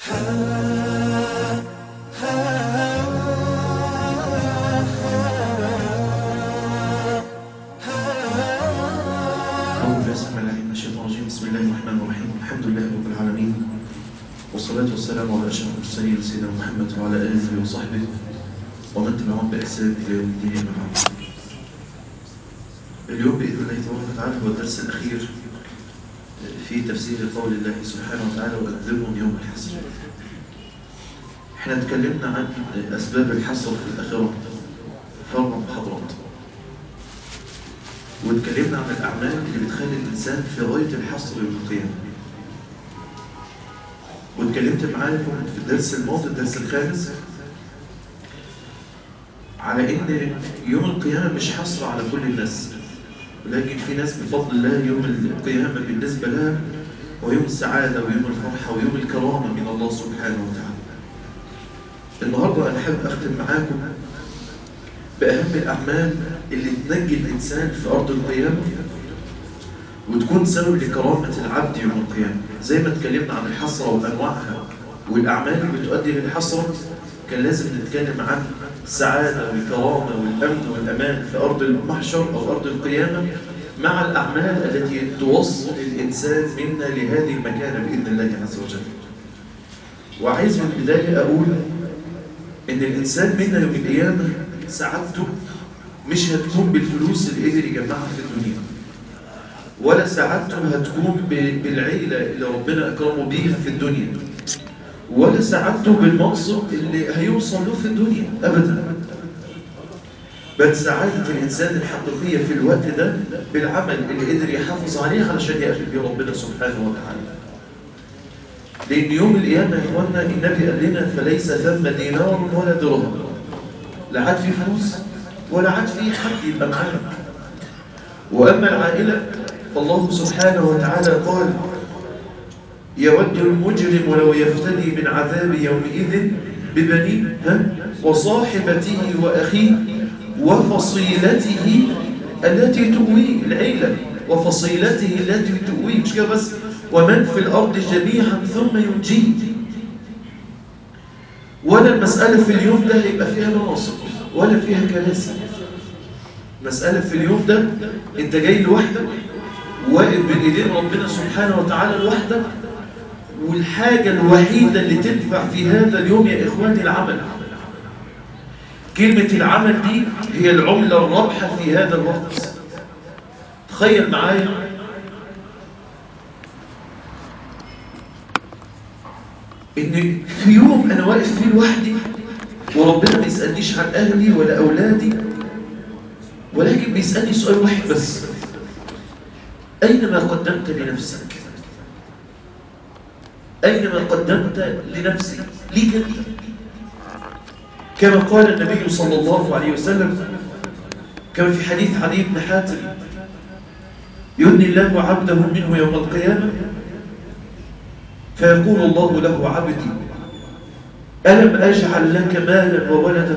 أعوذ بالله السميع العليم من الشيطان الرجيم بسم الله الرحمن الرحيم الحمد لله رب العالمين والصلاة والسلام على أشرف المرسلين سيدنا محمد وعلى آله وصحبه ومن تبعهم بإحسان إلى يوم الدين أما بعد. اليوم بإذن الله تبارك وتعالى هو الدرس الأخير في تفسير قول الله سبحانه وتعالى وأنذرهم يوم الحسر. احنا اتكلمنا عن أسباب الحسر في الآخرة في أربع محاضرات. واتكلمنا عن الأعمال اللي بتخلي الإنسان في غاية الحصر يوم القيامة واتكلمت معاكم في الدرس الماضي الدرس الخامس على إن يوم القيامة مش حصر على كل الناس ولكن في ناس بفضل الله يوم القيامة بالنسبة لها ويوم السعادة ويوم الفرحة ويوم الكرامة من الله سبحانه وتعالى النهاردة أنا حابب أختم معاكم بأهم الأعمال اللي تنجي الإنسان في أرض القيامة وتكون سبب لكرامة العبد يوم القيامة زي ما اتكلمنا عن الحسرة وأنواعها والأعمال اللي بتؤدي للحسرة كان لازم نتكلم عن السعادة والكرامة والأمن والأمان في أرض المحشر أو أرض القيامة مع الأعمال التي توصل الإنسان منا لهذه المكانة بإذن الله عز وجل وعايز من البداية أقول إن الإنسان منا يوم القيامة سعادته مش هتكون بالفلوس اللي قدر يجمعها في الدنيا ولا سعادته هتكون بالعيلة اللي ربنا أكرمه بيها في الدنيا ولا سعادته بالمنصب اللي هيوصل له في الدنيا أبدا بل سعادة الإنسان الحقيقية في الوقت ده بالعمل اللي قدر يحافظ عليه علشان يقابل بيه ربنا سبحانه وتعالى لأن يوم القيامة يا إخوانا النبي قال لنا فليس ثم دينار ولا درهم لا عاد في فلوس ولا عاد في حد يبقى معاك وأما العائلة فالله سبحانه وتعالى قال يود المجرم ولو يفتدي من عذاب يومئذ ببنيه وصاحبته وأخيه وفصيلته التي تؤويه العيلة وفصيلته التي تؤويه مش كده بس ومن في الأرض جميعا ثم ينجيه ولا المسألة في اليوم ده يبقى فيها مناصب ولا فيها كراسي مسألة في اليوم ده انت جاي لوحدك واقف بإيدين ربنا سبحانه وتعالى لوحدك والحاجة الوحيدة اللي تنفع في هذا اليوم يا إخواني العمل كلمة العمل دي هي العملة الرابحة في هذا الوقت تخيل معايا ان في يوم انا واقف فيه لوحدي وربنا ما يسألنيش عن أهلي ولا أولادي ولكن بيسألني سؤال واحد بس أين ما قدمت لنفسك أين ما قدمت لنفسك ليك أنت كما قال النبي صلى الله عليه وسلم كما في حديث علي بن حاتم يدني الله عبده منه يوم القيامة فيقول الله له عبدي ألم أجعل لك مالا وولدا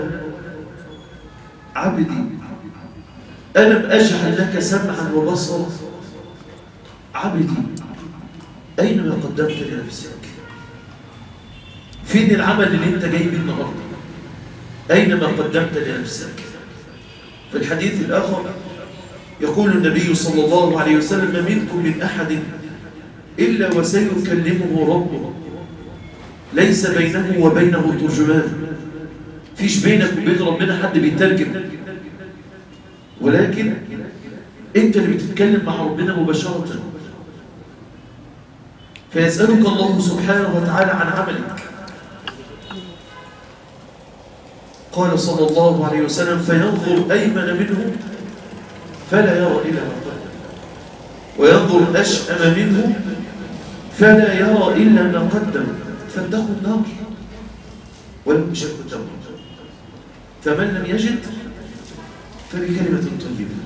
عبدي ألم أجعل لك سمعا وبصرا عبدي أين ما قدمت لنفسك فين العمل اللي انت جاي بيه النهارده أين ما قدمت لنفسك في الحديث الآخر يقول النبي صلى الله عليه وسلم ما منكم من أحد إلا وسيكلمه ربه ليس بينه وبينه ترجمان فيش بينك وبين ربنا حد بيترجم ولكن انت اللي بتتكلم مع ربنا مباشرة فيسألك الله سبحانه وتعالى عن عملك قال صلى الله عليه وسلم فينظر أيمن منه فلا يرى إلا ما قدم وينظر أشأم منه فلا يرى إلا ما قدم فاتقوا النار ولم يشركوا التوبة فمن لم يجد فبكلمة طيبة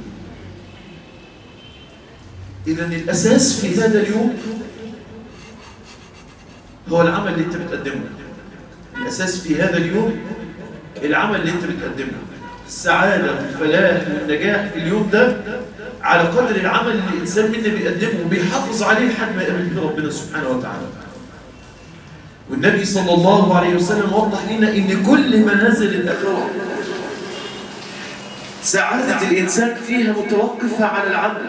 إذا الأساس في هذا اليوم هو العمل اللي أنت بتقدمه الأساس في هذا اليوم العمل اللي أنت بتقدمه السعادة والفلاح والنجاح في اليوم ده على قدر العمل اللي الإنسان منا بيقدمه وبيحافظ عليه لحد ما يقابل به ربنا سبحانه وتعالى والنبي صلى الله عليه وسلم وضح لنا ان كل منازل الاخره سعادة الإنسان فيها متوقفة على العمل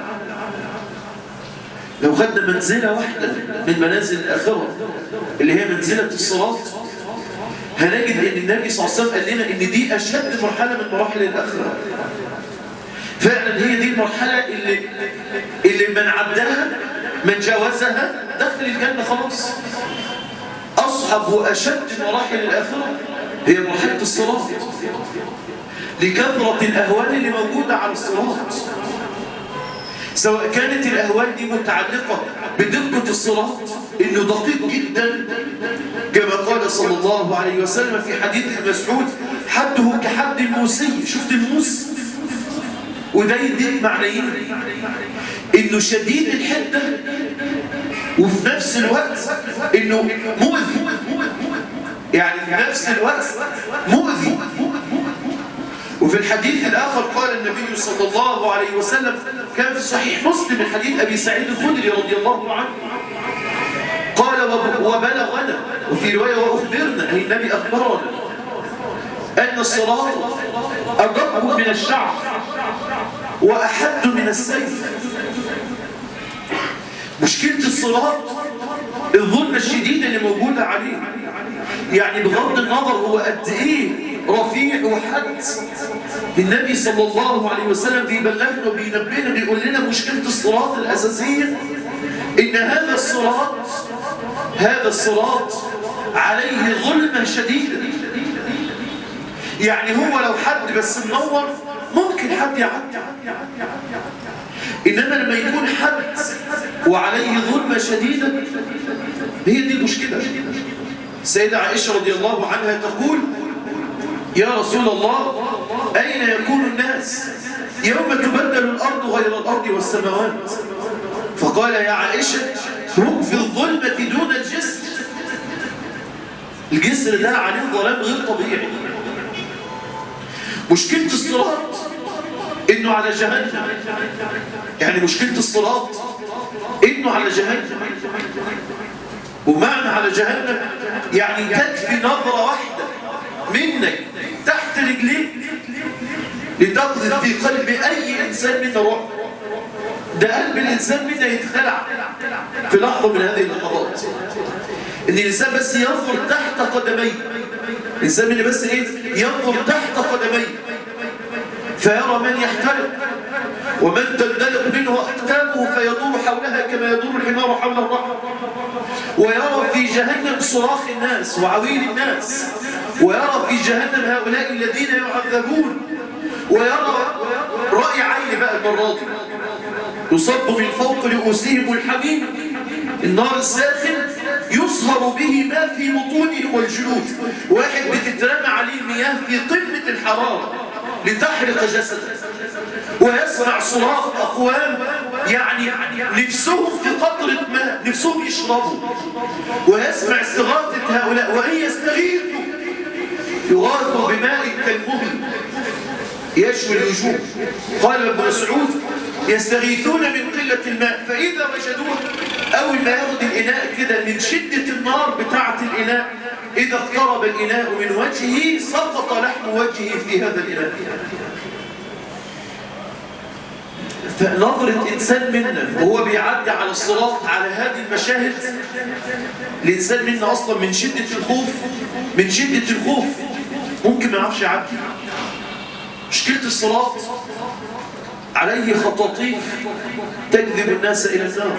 لو خدنا منزلة واحدة من منازل الآخرة اللي هي منزلة الصراط هنجد أن النبي صلى الله عليه وسلم قال لنا أن دي أشد مرحلة من مراحل الآخرة فعلا هي دي المرحلة اللي, اللي من عدها من جاوزها دخل الجنة خلاص أصعب وأشد مراحل الآخرة هي مرحلة الصراط لكثرة الأهوال اللي موجودة على الصراط سواء كانت الأهوال دي متعلقة بدقة الصراط إنه دقيق جدا كما قال صلى الله عليه وسلم في حديث المسعود حده كحد الموسي شفت الموس وده يديك معنيين إنه شديد الحدة وفي نفس الوقت إنه مؤذي يعني في نفس الوقت مؤذي وفي الحديث الآخر قال النبي صلى الله عليه وسلم كان في صحيح مسلم من حديث أبي سعيد الخدري رضي الله عنه قال وبلغنا وفي رواية وأخبرنا أي النبي أخبرنا أن الصراط أدق من الشعر وأحد من السيف مشكلة الصراط الظلمة الشديدة اللي موجودة عليه يعني بغض النظر هو قد إيه رفيع وحد النبي صلى الله عليه وسلم بيبلغنا وبينبهنا بيقول لنا مشكلة الصراط الأساسية إن هذا الصراط هذا الصراط عليه ظلمة شديدة يعني هو لو حد بس منور ممكن حد يعدي إنما لما يكون حد وعليه ظلمة شديدة هي دي المشكلة السيدة عائشة رضي الله عنها تقول يا رسول الله أين يكون الناس يوم تبدل الأرض غير الأرض والسماوات فقال يا عائشة هم في الظلمة دون الجسر الجسر ده عليه ظلام غير طبيعي مشكلة الصراط إنه على جهنم يعني مشكلة الصراط إنه على جهنم ومعنى على جهنم يعني تكفي نظرة واحدة منك تحت رجليك لتقذف في قلب أي إنسان منا رعب ده قلب الإنسان منا يتخلع في لحظة من هذه اللحظات إن الإنسان بس ينظر تحت قدميه الإنسان منا بس إيه ينظر تحت قدميه فيرى من يحترق ومن تندلق منه أقتامه فيدور حولها كما يدور الحمار حول الرحم ويرى في جهنم صراخ الناس وعويل الناس ويرى في جهنم هؤلاء الذين يعذبون ويرى رأي عين بقى المرة دي يصب من فوق رؤوسهم الحميم النار الساخن يصهر به ما في بطونهم والجلود واحد بتترمى عليه المياه في قمة الحرارة لتحرق جسده ويسمع صراخ أقوام يعني نفسهم في قطرة ماء نفسهم يشربوا ويسمع استغاثة هؤلاء وإن يستغيثوا يغاثوا بماء كالمهل يشوي الوجوه قال ابن مسعود يستغيثون من قلة الماء فإذا وجدوه أول ما ياخد الإناء كده من شدة النار بتاعة الإناء إذا اقترب الإناء من وجهه سقط لحم وجهه في هذا الإناء فنظرة إنسان منا وهو بيعدي على الصراط على هذه المشاهد الإنسان منا أصلا من شدة الخوف من شدة الخوف ممكن ما يعرفش يعدي مشكلة الصراط عليه خطاطيف تجذب الناس إلى النار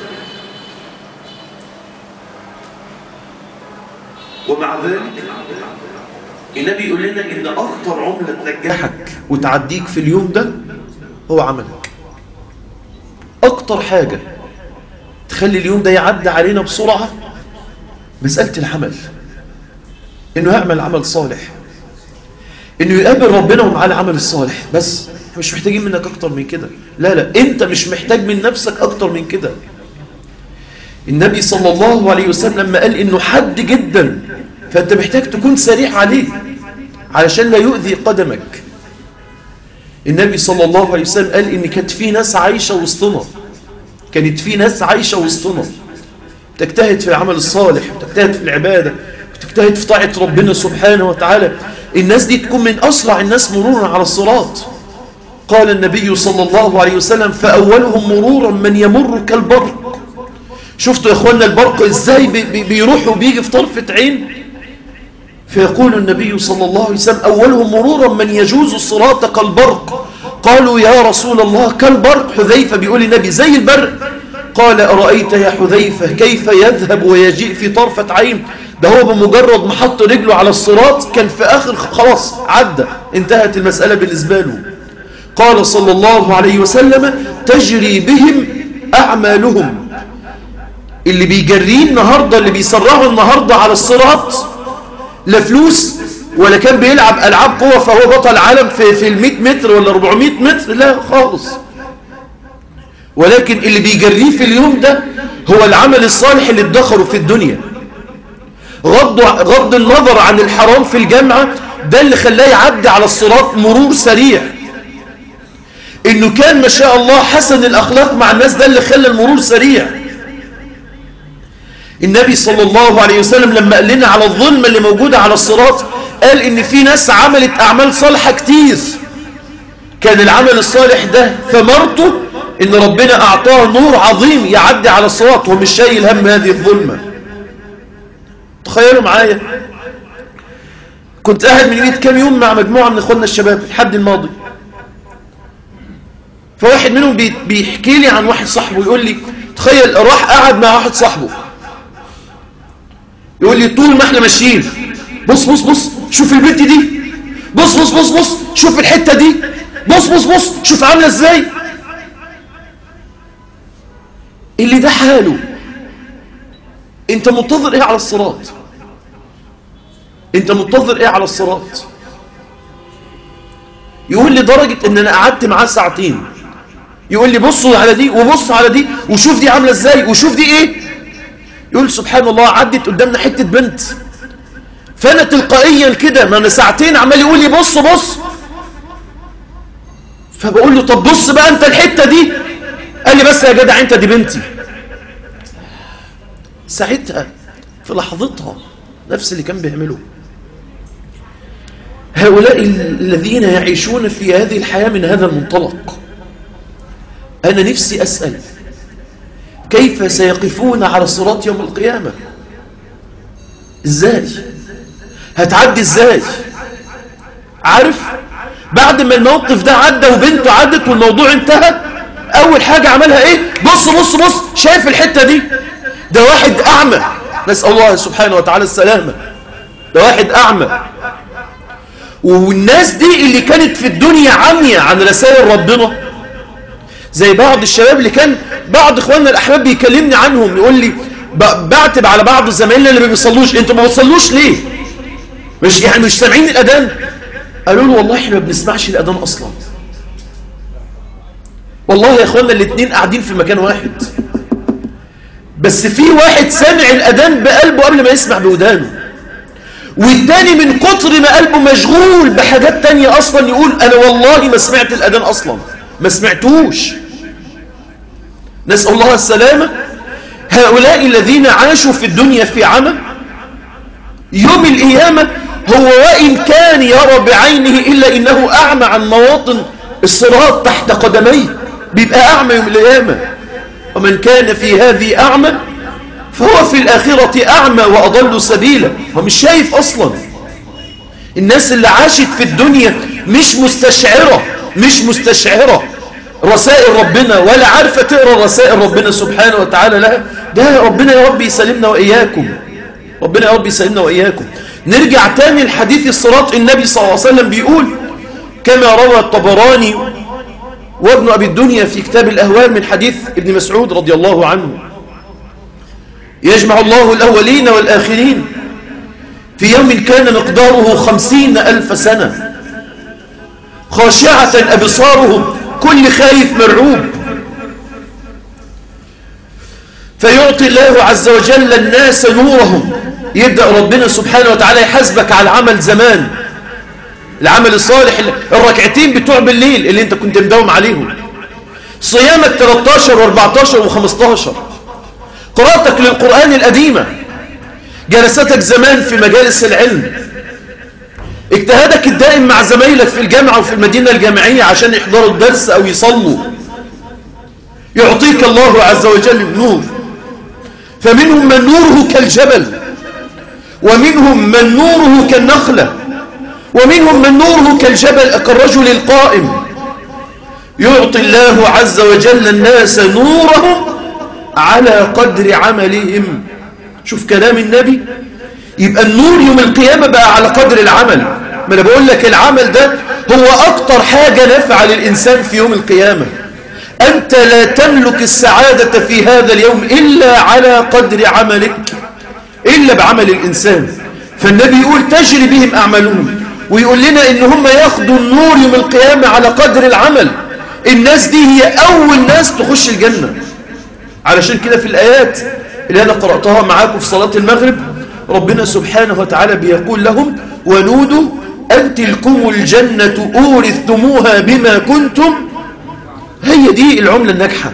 ومع ذلك النبي يقول لنا إن أكتر عملة تنجحك وتعديك في اليوم ده هو عملك أكتر حاجة تخلي اليوم ده يعدي علينا بسرعة مسألة العمل إنه يعمل عمل صالح إنه يقابل ربنا ومعاه العمل الصالح بس مش محتاجين منك أكتر من كده لا لا أنت مش محتاج من نفسك أكتر من كده النبي صلى الله عليه وسلم لما قال إنه حد جدا فأنت محتاج تكون سريع عليه علشان لا يؤذي قدمك النبي صلى الله عليه وسلم قال إن كانت في ناس عايشة وسطنا كانت في ناس عايشة وسطنا تجتهد في العمل الصالح وتجتهد في العبادة وتجتهد في طاعة ربنا سبحانه وتعالى الناس دي تكون من أسرع الناس مرورا على الصراط قال النبي صلى الله عليه وسلم فأولهم مرورا من يمر كالبرق شفتوا يا إخوانا البرق إزاي بي بي بيروح وبيجي في طرفة عين فيقول النبي صلى الله عليه وسلم أولهم مرورا من يجوز الصراط كالبرق قالوا يا رسول الله كالبرق حذيفة بيقول النبي زي البرق قال أرأيت يا حذيفة كيف يذهب ويجيء في طرفة عين ده هو بمجرد ما حط رجله على الصراط كان في آخر خلاص عدى انتهت المسألة بالنسبة له قال صلى الله عليه وسلم تجري بهم أعمالهم اللي بيجريه النهاردة اللي بيسرعوا النهاردة على الصراط لا فلوس ولا كان بيلعب ألعاب قوة فهو بطل عالم في, في المئة متر ولا 400 متر لا خالص ولكن اللي بيجريه في اليوم ده هو العمل الصالح اللي ادخره في الدنيا غض, غض النظر عن الحرام في الجامعة ده اللي خلاه يعدي على الصراط مرور سريع انه كان ما شاء الله حسن الاخلاق مع الناس ده اللي خلى المرور سريع النبي صلى الله عليه وسلم لما قال لنا على الظلمة اللي موجودة على الصراط قال ان في ناس عملت اعمال صالحة كتير كان العمل الصالح ده ثمرته ان ربنا اعطاه نور عظيم يعدي على الصراط ومش شايل هم هذه الظلمة تخيلوا معايا كنت قاعد من 100 كام يوم مع مجموعة من اخواننا الشباب الحد الماضي فواحد منهم بيحكي لي عن واحد صاحبه يقول لي تخيل راح قعد مع واحد صاحبه يقول لي طول ما احنا ماشيين بص بص بص شوف البنت دي بص بص بص بص شوف الحتة دي بص بص بص شوف عاملة ازاي اللي ده حاله انت منتظر ايه على الصراط انت منتظر ايه على الصراط يقول لي درجة ان انا قعدت معاه ساعتين يقول لي بصوا على دي وبص على دي وشوف دي عاملة ازاي وشوف دي ايه يقول سبحان الله عدت قدامنا حتة بنت فانا تلقائيا كده ما انا ساعتين عمال يقول لي بص بص فبقول له طب بص بقى انت الحتة دي قال لي بس يا جدع انت دي بنتي ساعتها في لحظتها نفس اللي كان بيعمله هؤلاء الذين يعيشون في هذه الحياة من هذا المنطلق أنا نفسي أسأل كيف سيقفون على الصراط يوم القيامة إزاي هتعدي إزاي عارف بعد ما الموقف ده عدى وبنته عدت والموضوع انتهى أول حاجة عملها إيه بص بص بص شايف الحتة دي ده واحد أعمى نسأل الله سبحانه وتعالى السلامة ده واحد أعمى والناس دي اللي كانت في الدنيا عمية عن رسائل ربنا زي بعض الشباب اللي كان بعض اخواننا الاحباب بيكلمني عنهم يقول لي بعتب على بعض زمايلنا اللي ما بيصلوش انتوا ما بتصلوش ليه مش يعني مش سامعين الاذان قالوا له والله احنا ما بنسمعش الاذان اصلا والله يا اخواننا الاثنين قاعدين في مكان واحد بس في واحد سامع الاذان بقلبه قبل ما يسمع بودانه والتاني من كتر ما قلبه مشغول بحاجات تانية اصلا يقول انا والله ما سمعت الاذان اصلا ما سمعتوش نسأل الله السلامة هؤلاء الذين عاشوا في الدنيا في عمى يوم القيامة هو وإن كان يرى بعينه إلا إنه أعمى عن مواطن الصراط تحت قدميه بيبقى أعمى يوم القيامة ومن كان في هذه أعمى فهو في الآخرة أعمى وأضل سبيلا هو مش شايف أصلا الناس اللي عاشت في الدنيا مش مستشعرة مش مستشعرة رسائل ربنا ولا عارفة تقرأ رسائل ربنا سبحانه وتعالى لها ده ربنا يا رب يسلمنا وإياكم ربنا يا رب يسلمنا وإياكم نرجع تاني لحديث الصراط النبي صلى الله عليه وسلم بيقول كما روى الطبراني وابن أبي الدنيا في كتاب الأهوال من حديث ابن مسعود رضي الله عنه يجمع الله الأولين والآخرين في يوم كان مقداره خمسين ألف سنة خاشعة أبصارهم كل خايف مرعوب فيعطي الله عز وجل الناس نورهم يبدأ ربنا سبحانه وتعالى يحاسبك على العمل زمان العمل الصالح الركعتين بتوع بالليل اللي انت كنت مداوم عليهم صيامك 13 و14 و15 قراءتك للقرآن القديمة جلساتك زمان في مجالس العلم اجتهادك الدائم مع زمايلك في الجامعة وفي المدينة الجامعية عشان يحضروا الدرس أو يصلوا يعطيك الله عز وجل النور فمنهم من نوره كالجبل ومنهم من نوره كالنخلة ومنهم من نوره كالجبل كالرجل القائم يعطي الله عز وجل الناس نورهم على قدر عملهم شوف كلام النبي يبقى النور يوم القيامة بقى على قدر العمل ما انا بقول لك العمل ده هو اكتر حاجة نفع للانسان في يوم القيامة انت لا تملك السعادة في هذا اليوم الا على قدر عملك الا بعمل الانسان فالنبي يقول تجري بهم اعمالهم ويقول لنا ان هم ياخدوا النور يوم القيامة على قدر العمل الناس دي هي اول ناس تخش الجنة علشان كده في الايات اللي انا قرأتها معاكم في صلاة المغرب ربنا سبحانه وتعالى بيقول لهم ونودوا أن تلكم الجنة أورثتموها بما كنتم هي دي العملة الناجحة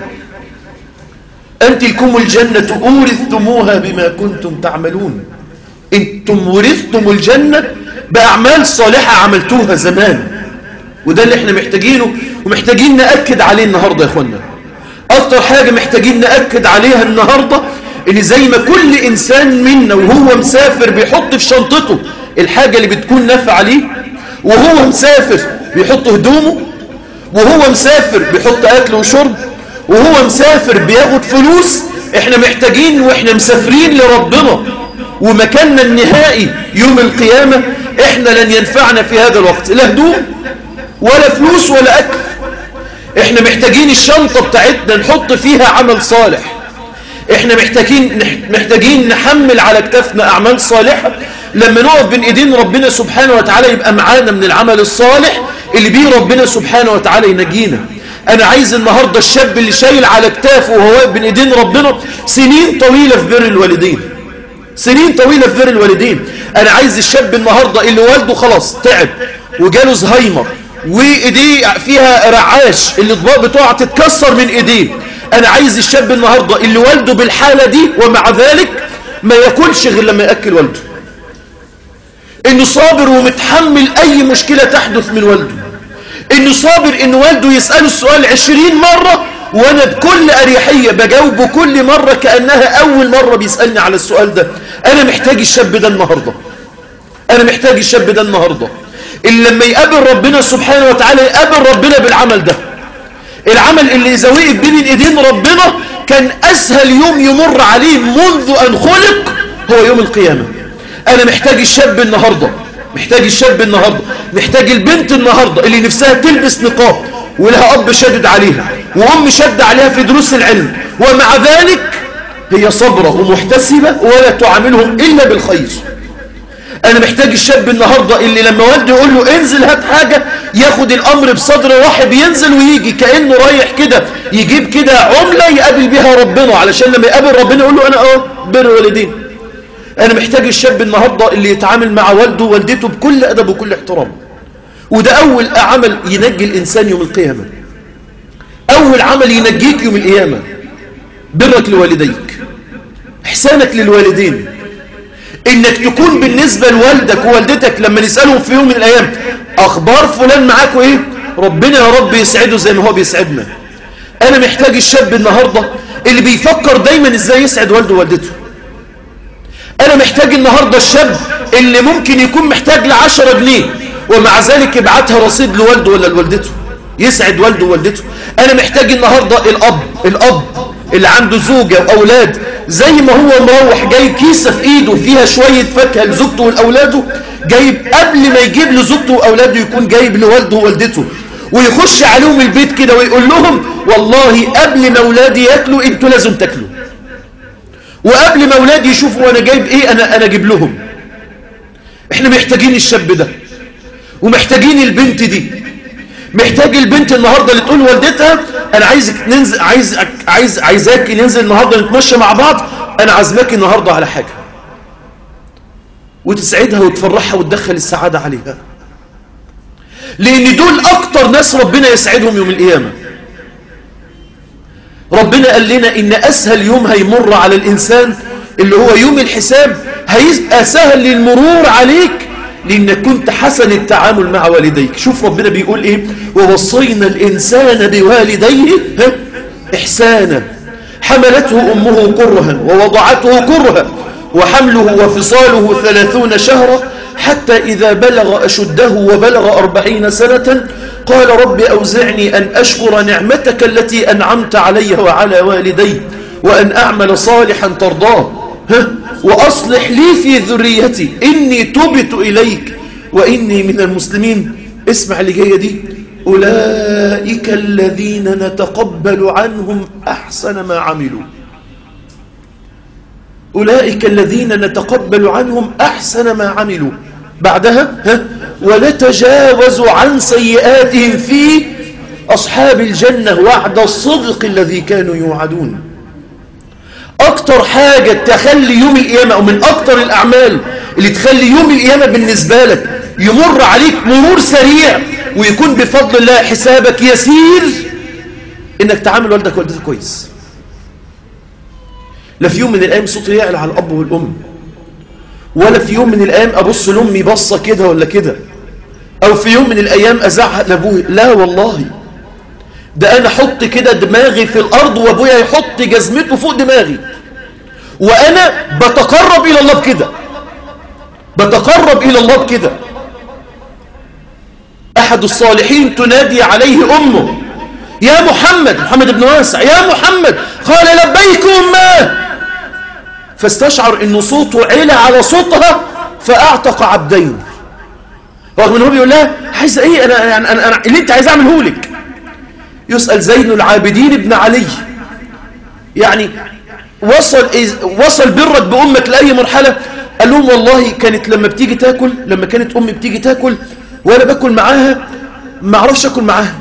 أن تلكم الجنة أورثتموها بما كنتم تعملون أنتم ورثتم الجنة بأعمال صالحة عملتوها زمان وده اللي احنا محتاجينه ومحتاجين نأكد عليه النهاردة يا اخوانا أكتر حاجة محتاجين نأكد عليها النهاردة ان زي ما كل انسان منا وهو مسافر بيحط في شنطته الحاجة اللي بتكون نافعة ليه وهو مسافر بيحط هدومه وهو مسافر بيحط اكل وشرب وهو مسافر بياخد فلوس احنا محتاجين واحنا مسافرين لربنا ومكاننا النهائي يوم القيامة احنا لن ينفعنا في هذا الوقت لا هدوم ولا فلوس ولا اكل احنا محتاجين الشنطة بتاعتنا نحط فيها عمل صالح احنا محتاجين محتاجين نحمل على كتافنا اعمال صالحه لما نقف بين ايدين ربنا سبحانه وتعالى يبقى معانا من العمل الصالح اللي بيه ربنا سبحانه وتعالى ينجينا انا عايز النهارده الشاب اللي شايل على كتافه وهو واقف بين ايدين ربنا سنين طويله في بر الوالدين سنين طويله في بر الوالدين انا عايز الشاب النهارده اللي والده خلاص تعب وجاله زهايمر وايديه فيها رعاش الاطباق بتوعها تتكسر من ايديه انا عايز الشاب النهاردة اللي والده بالحالة دي ومع ذلك ما ياكلش غير لما يأكل والده انه صابر ومتحمل اي مشكلة تحدث من والده انه صابر ان والده يسأله السؤال عشرين مرة وانا بكل اريحية بجاوبه كل مرة كأنها اول مرة بيسألني على السؤال ده انا محتاج الشاب ده النهاردة انا محتاج الشاب ده النهاردة اللي لما يقابل ربنا سبحانه وتعالى يقابل ربنا بالعمل ده العمل اللي إذا وقف بين ايدين ربنا كان أسهل يوم يمر عليه منذ أن خلق هو يوم القيامة أنا محتاج الشاب النهاردة محتاج الشاب النهاردة محتاج البنت النهاردة اللي نفسها تلبس نقاب ولها أب شدد عليها وأم شد عليها في دروس العلم ومع ذلك هي صبرة ومحتسبة ولا تعاملهم إلا بالخير أنا محتاج الشاب النهاردة اللي لما والده يقول له انزل هات حاجة ياخد الأمر بصدر رحب ينزل ويجي كأنه رايح كده يجيب كده عملة يقابل بها ربنا علشان لما يقابل ربنا يقول له أنا أه بر والدين أنا محتاج الشاب النهاردة اللي يتعامل مع والده ووالدته بكل أدب وكل احترام وده أول عمل ينجي الإنسان يوم القيامة أول عمل ينجيك يوم القيامة برك لوالديك إحسانك للوالدين انك تكون بالنسبة لوالدك ووالدتك لما نسألهم في يوم من الايام اخبار فلان معاكوا ايه ربنا يا رب يسعده زي ما هو بيسعدنا انا محتاج الشاب النهاردة اللي بيفكر دايما ازاي يسعد والده ووالدته انا محتاج النهاردة الشاب اللي ممكن يكون محتاج لعشرة جنيه ومع ذلك يبعتها رصيد لوالده ولا لوالدته يسعد والده ووالدته انا محتاج النهاردة الاب الاب اللي عنده زوجة واولاد زي ما هو مروح جايب كيسة في ايده فيها شوية فاكهة لزوجته ولاولاده جايب قبل ما يجيب لزوجته واولاده يكون جايب لوالده ووالدته ويخش عليهم البيت كده ويقول لهم والله قبل ما اولادي ياكلوا انتوا لازم تاكلوا وقبل ما اولادي يشوفوا وانا جايب ايه انا انا اجيب لهم احنا محتاجين الشاب ده ومحتاجين البنت دي محتاج البنت النهاردة اللي تقول والدتها انا عايزك ننزل عايز عايز عايزاك ننزل النهاردة نتمشى مع بعض انا عازماك النهاردة على حاجة وتسعدها وتفرحها وتدخل السعادة عليها لان دول اكتر ناس ربنا يسعدهم يوم القيامة ربنا قال لنا إن أسهل يوم هيمر على الإنسان اللي هو يوم الحساب هيبقى سهل للمرور عليك لأنك كنت حسن التعامل مع والديك شوف ربنا بيقول إيه ووصينا الإنسان بوالديه ها؟ إحسانا حملته أمه كرها ووضعته كرها وحمله وفصاله ثلاثون شهرا حتى إذا بلغ أشده وبلغ أربعين سنة قال رب أوزعني أن أشكر نعمتك التي أنعمت علي وعلى والدي وأن أعمل صالحا ترضاه ها؟ وأصلح لي في ذريتي إني تبت إليك وإني من المسلمين اسمع اللي جاية دي أولئك الذين نتقبل عنهم أحسن ما عملوا أولئك الذين نتقبل عنهم أحسن ما عملوا بعدها ها ونتجاوز عن سيئاتهم في أصحاب الجنة وعد الصدق الذي كانوا يوعدون أكتر حاجة تخلي يوم القيامة أو من أكتر الأعمال اللي تخلي يوم القيامة بالنسبة لك يمر عليك مرور سريع ويكون بفضل الله حسابك يسير إنك تعامل والدك والدتك كويس لا في يوم من الأيام صوتي يعلى على الأب والأم ولا في يوم من الأيام أبص لأمي بصة كده ولا كده أو في يوم من الأيام أزعق لأبوي لا والله ده أنا أحط كده دماغي في الأرض وأبويا يحط جزمته فوق دماغي وأنا بتقرب إلى الله بكده بتقرب إلى الله بكده أحد الصالحين تنادي عليه أمه يا محمد محمد بن واسع يا محمد قال لبيك أماه فاستشعر أن صوته علا على صوتها فأعتق عبدين رغم أنه بيقول لها عايز إيه أنا, يعني أنا, أنا اللي أنت عايز أعمله لك يسأل زين العابدين ابن علي يعني وصل وصل برك بأمك لأي مرحلة قال لهم والله كانت لما بتيجي تاكل لما كانت أمي بتيجي تاكل وأنا باكل معاها ما اعرفش أكل معاها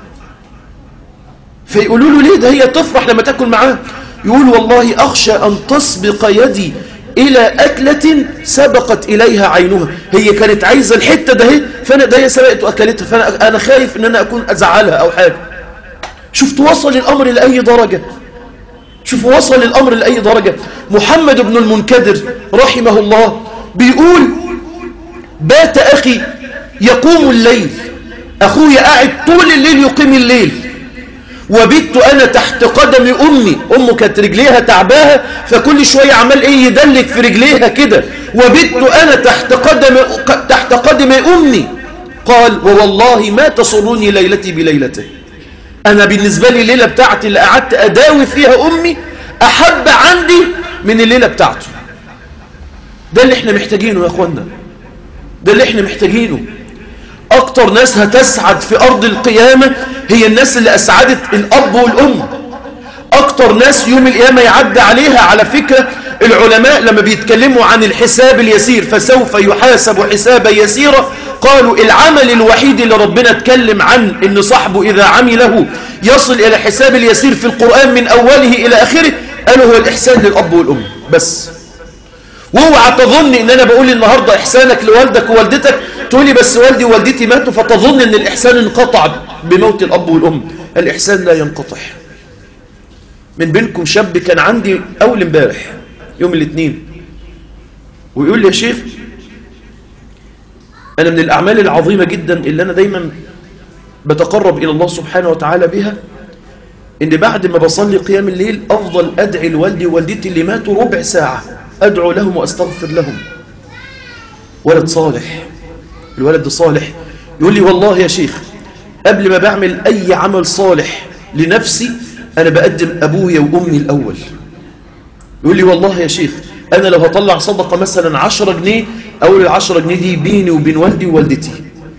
فيقولوا له ليه ده هي تفرح لما تاكل معاه يقول والله أخشى أن تسبق يدي إلى أكلة سبقت إليها عينها هي كانت عايزة الحتة ده هي فأنا ده هي سبقت وأكلتها فأنا أنا خايف أن أنا أكون أزعلها أو حاجة شفت وصل الأمر لأي درجة شوف وصل الأمر لأي درجة محمد بن المنكدر رحمه الله بيقول بات أخي يقوم الليل أخويا قاعد طول الليل يقيم الليل وبت أنا تحت قدم أمي أمه كانت رجليها تعباها فكل شوية عمال إيه يدلك في رجليها كده وبت أنا تحت قدم, تحت قدم أمي قال ووالله ما تصرني ليلتي بليلته أنا بالنسبة لي الليلة بتاعتي اللي قعدت أداوي فيها أمي أحب عندي من الليلة بتاعته ده اللي احنا محتاجينه يا أخوانا ده اللي احنا محتاجينه أكتر ناس هتسعد في أرض القيامة هي الناس اللي أسعدت الأب والأم أكتر ناس يوم القيامة يعدى عليها على فكرة العلماء لما بيتكلموا عن الحساب اليسير فسوف يحاسب حسابا يسيرا قالوا العمل الوحيد اللي ربنا اتكلم عن ان صاحبه إذا عمله يصل إلى حساب اليسير في القرآن من أوله إلى آخره قالوا هو الإحسان للأب والأم بس واوعى تظن ان انا بقول النهاردة احسانك لوالدك ووالدتك تقولي بس والدي ووالدتي ماتوا فتظن ان الاحسان انقطع بموت الاب والام الاحسان لا ينقطع من بينكم شاب كان عندي اول امبارح يوم الاثنين ويقول لي يا شيخ انا من الاعمال العظيمة جدا اللي انا دايما بتقرب الى الله سبحانه وتعالى بها ان بعد ما بصلي قيام الليل افضل ادعي لوالدي ووالدتي اللي ماتوا ربع ساعة أدعو لهم وأستغفر لهم ولد صالح الولد ده صالح يقول لي والله يا شيخ قبل ما بعمل أي عمل صالح لنفسي أنا بقدم أبويا وأمي الأول يقول لي والله يا شيخ أنا لو هطلع صدقة مثلا عشرة جنيه أقول العشرة جنيه دي بيني وبين والدي ووالدتي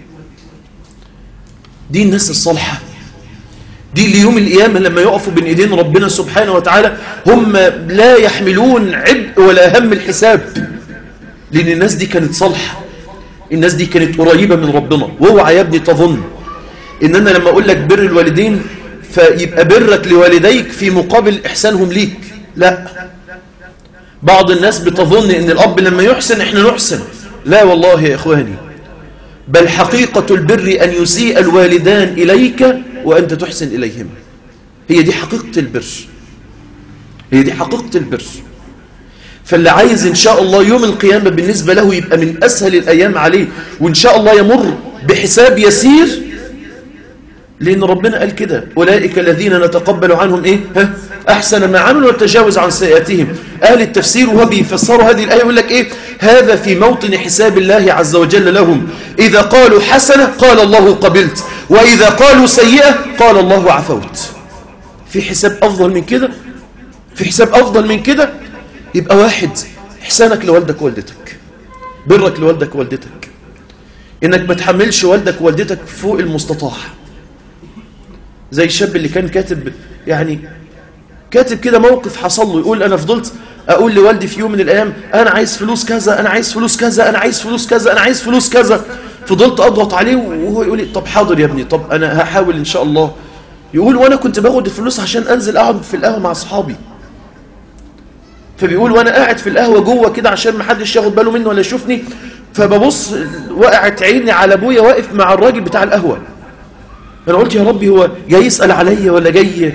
دي الناس الصالحة دي اللي يوم القيامة لما يقفوا بين ايدين ربنا سبحانه وتعالى هم لا يحملون عبء ولا هم الحساب لأن الناس دي كانت صالحة الناس دي كانت قريبة من ربنا واوعى يا ابني تظن ان انا لما اقول لك بر الوالدين فيبقى برك لوالديك في مقابل احسانهم ليك لا بعض الناس بتظن ان الاب لما يحسن احنا نحسن لا والله يا اخواني بل حقيقة البر أن يسيء الوالدان إليك وأنت تحسن إليهم هي دي حقيقة البر هي دي حقيقة البر فاللي عايز إن شاء الله يوم القيامة بالنسبة له يبقى من أسهل الأيام عليه وإن شاء الله يمر بحساب يسير لأن ربنا قال كده أولئك الذين نتقبل عنهم إيه ها؟ أحسن ما عملوا وتجاوز عن سيئاتهم أهل التفسير وهو بيفسروا هذه الآية يقول لك إيه هذا في موطن حساب الله عز وجل لهم إذا قالوا حسنة قال الله قبلت وإذا قالوا سيئة قال الله عفوت في حساب أفضل من كده في حساب أفضل من كده يبقى واحد إحسانك لوالدك ووالدتك برك لوالدك ووالدتك إنك ما تحملش والدك ووالدتك فوق المستطاع زي الشاب اللي كان كاتب يعني كاتب كده موقف حصل له يقول أنا فضلت أقول لوالدي في يوم من الأيام أنا عايز فلوس كذا أنا عايز فلوس كذا أنا عايز فلوس كذا أنا عايز فلوس كذا فضلت أضغط عليه وهو يقول لي طب حاضر يا ابني طب أنا هحاول إن شاء الله يقول وأنا كنت باخد الفلوس عشان أنزل أقعد في القهوة مع أصحابي فبيقول وأنا قاعد في القهوة جوه كده عشان ما حدش ياخد باله مني ولا يشوفني فببص وقعت عيني على أبويا واقف مع الراجل بتاع القهوة أنا قلت يا ربي هو جاي يسأل عليا ولا جاي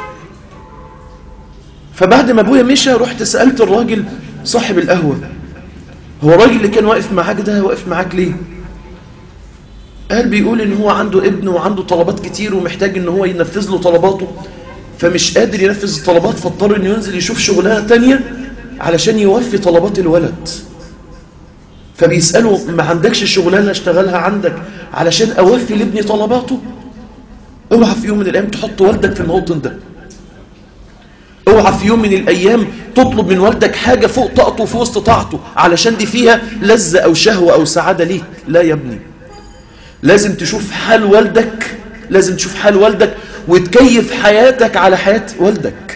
فبعد ما أبويا مشى رحت سألت الراجل صاحب القهوة هو الراجل اللي كان واقف معاك ده واقف معاك ليه قال بيقول ان هو عنده ابن وعنده طلبات كتير ومحتاج ان هو ينفذ له طلباته فمش قادر ينفذ الطلبات فاضطر انه ينزل يشوف شغلانه تانية علشان يوفي طلبات الولد فبيسأله ما عندكش شغلانه اشتغلها عندك علشان اوفي لابني طلباته اوعى في يوم من الايام تحط والدك في الموطن ده اوعى في يوم من الايام تطلب من والدك حاجه فوق طاقته وفوق استطاعته علشان دي فيها لذه او شهوه او سعاده ليك لا يا ابني لازم تشوف حال والدك لازم تشوف حال والدك وتكيف حياتك على حياة والدك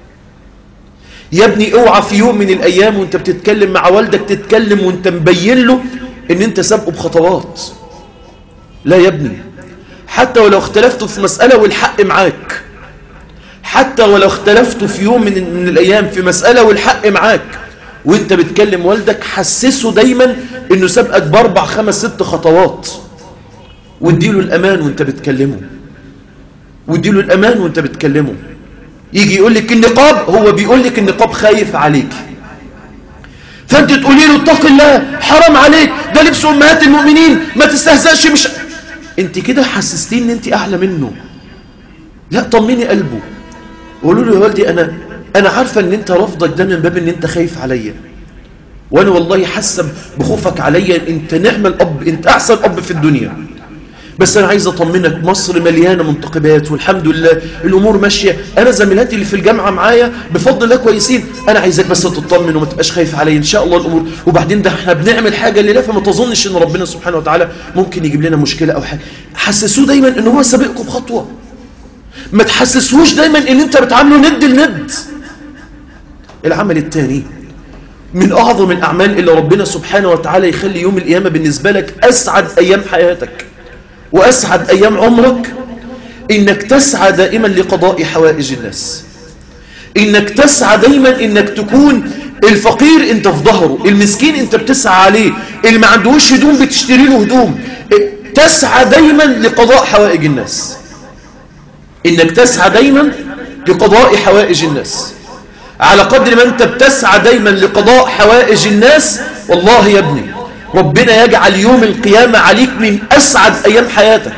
يا ابني اوعى في يوم من الايام وانت بتتكلم مع والدك تتكلم وانت مبين له ان انت سابقه بخطوات لا يا ابني حتى ولو اختلفتوا في مسألة والحق معاك حتى ولو اختلفتوا في يوم من, من الايام في مسألة والحق معاك وانت بتكلم والدك حسسه دايما انه سابقك باربع خمس ست خطوات واديله الامان وانت بتكلمه واديله الامان وانت بتكلمه يجي يقول لك النقاب هو بيقول لك النقاب خايف عليك فانت تقولي له اتق الله حرام عليك ده لبس امهات المؤمنين ما تستهزأش مش انت كده حسستيه ان انت اعلى منه لا طمني قلبه قولوا له يا والدي انا انا عارفه ان انت رافضك ده من باب ان انت خايف عليا وانا والله حاسه بخوفك عليا انت نعم الاب انت احسن اب في الدنيا بس انا عايز اطمنك مصر مليانه منتقبات والحمد لله الامور ماشيه انا زميلاتي اللي في الجامعه معايا بفضل الله كويسين انا عايزك بس تطمن وما تبقاش خايف عليا ان شاء الله الامور وبعدين ده احنا بنعمل حاجه لله فما تظنش ان ربنا سبحانه وتعالى ممكن يجيب لنا مشكله او حاجه حسسوه دايما ان هو سابقكم بخطوه ما تحسسوش دايما ان انت بتعامله ند لند العمل الثاني من اعظم الاعمال اللي ربنا سبحانه وتعالى يخلي يوم القيامه بالنسبه لك اسعد ايام حياتك وأسعد أيام عمرك إنك تسعى دائما لقضاء حوائج الناس إنك تسعى دايما إنك تكون الفقير أنت في ظهره المسكين أنت بتسعى عليه اللي ما عندهوش هدوم بتشتري له هدوم تسعى دايما لقضاء حوائج الناس إنك تسعى دايما لقضاء حوائج الناس على قدر ما أنت بتسعى دايما لقضاء حوائج الناس والله يا ابني ربنا يجعل يوم القيامة عليك من أسعد أيام حياتك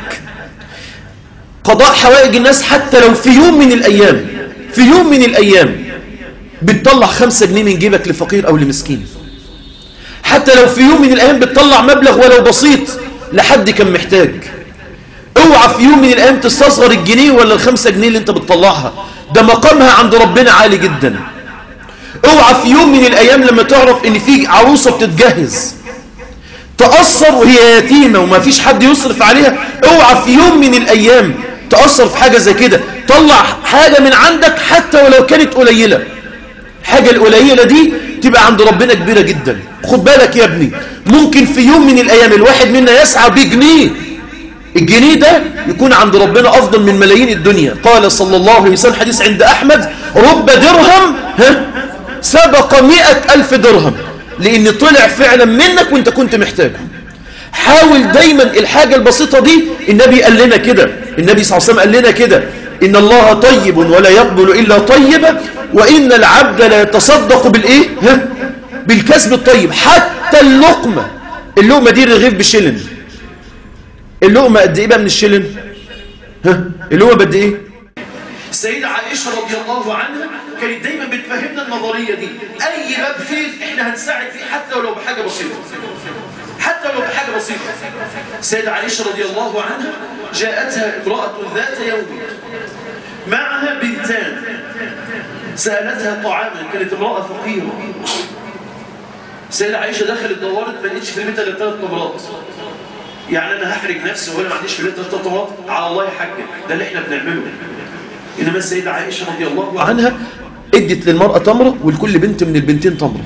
قضاء حوائج الناس حتى لو في يوم من الأيام في يوم من الأيام بتطلع خمسة جنيه من جيبك لفقير أو لمسكين حتى لو في يوم من الأيام بتطلع مبلغ ولو بسيط لحد كان محتاج اوعى في يوم من الأيام تستصغر الجنيه ولا الخمسة جنيه اللي انت بتطلعها ده مقامها عند ربنا عالي جدا اوعى في يوم من الأيام لما تعرف ان في عروسة بتتجهز تأثر وهي يتيمة وما فيش حد يصرف عليها اوعى في يوم من الأيام تأثر في حاجة زي كده طلع حاجة من عندك حتى ولو كانت قليلة حاجة القليلة دي تبقى عند ربنا كبيرة جدا خد بالك يا ابني ممكن في يوم من الأيام الواحد منا يسعى بجنيه الجنيه ده يكون عند ربنا أفضل من ملايين الدنيا قال صلى الله عليه وسلم حديث عند أحمد رب درهم ها سبق مئة ألف درهم لأن طلع فعلا منك وانت كنت محتاجه حاول دايما الحاجة البسيطة دي النبي قال لنا كده النبي صلى الله عليه وسلم قال لنا كده إن الله طيب ولا يقبل إلا طيبا وإن العبد لا يتصدق بالإيه ها؟ بالكسب الطيب حتى اللقمة اللقمة دي رغيف بشلن اللقمة قد إيه بقى من الشلن ها اللقمة قد إيه السيدة عائشة رضي الله عنها كانت دايما بتفهمنا النظرية دي أي باب خير إحنا هنساعد فيه حتى ولو بحاجة بسيطة حتى ولو بحاجة بسيطة السيدة عائشة رضي الله عنها جاءتها امرأة ذات يوم معها بنتان سألتها طعاما كانت امرأة فقيرة السيدة عائشة دخلت دورت ما لقيتش في البيت الا ثلاث تمرات يعني انا هحرج نفسي وانا ما عنديش في البيت ثلاث تمرات على الله يا حاج ده اللي احنا بنعمله انما السيدة عائشة رضي الله عنها ادت للمرأة تمرة ولكل بنت من البنتين تمرة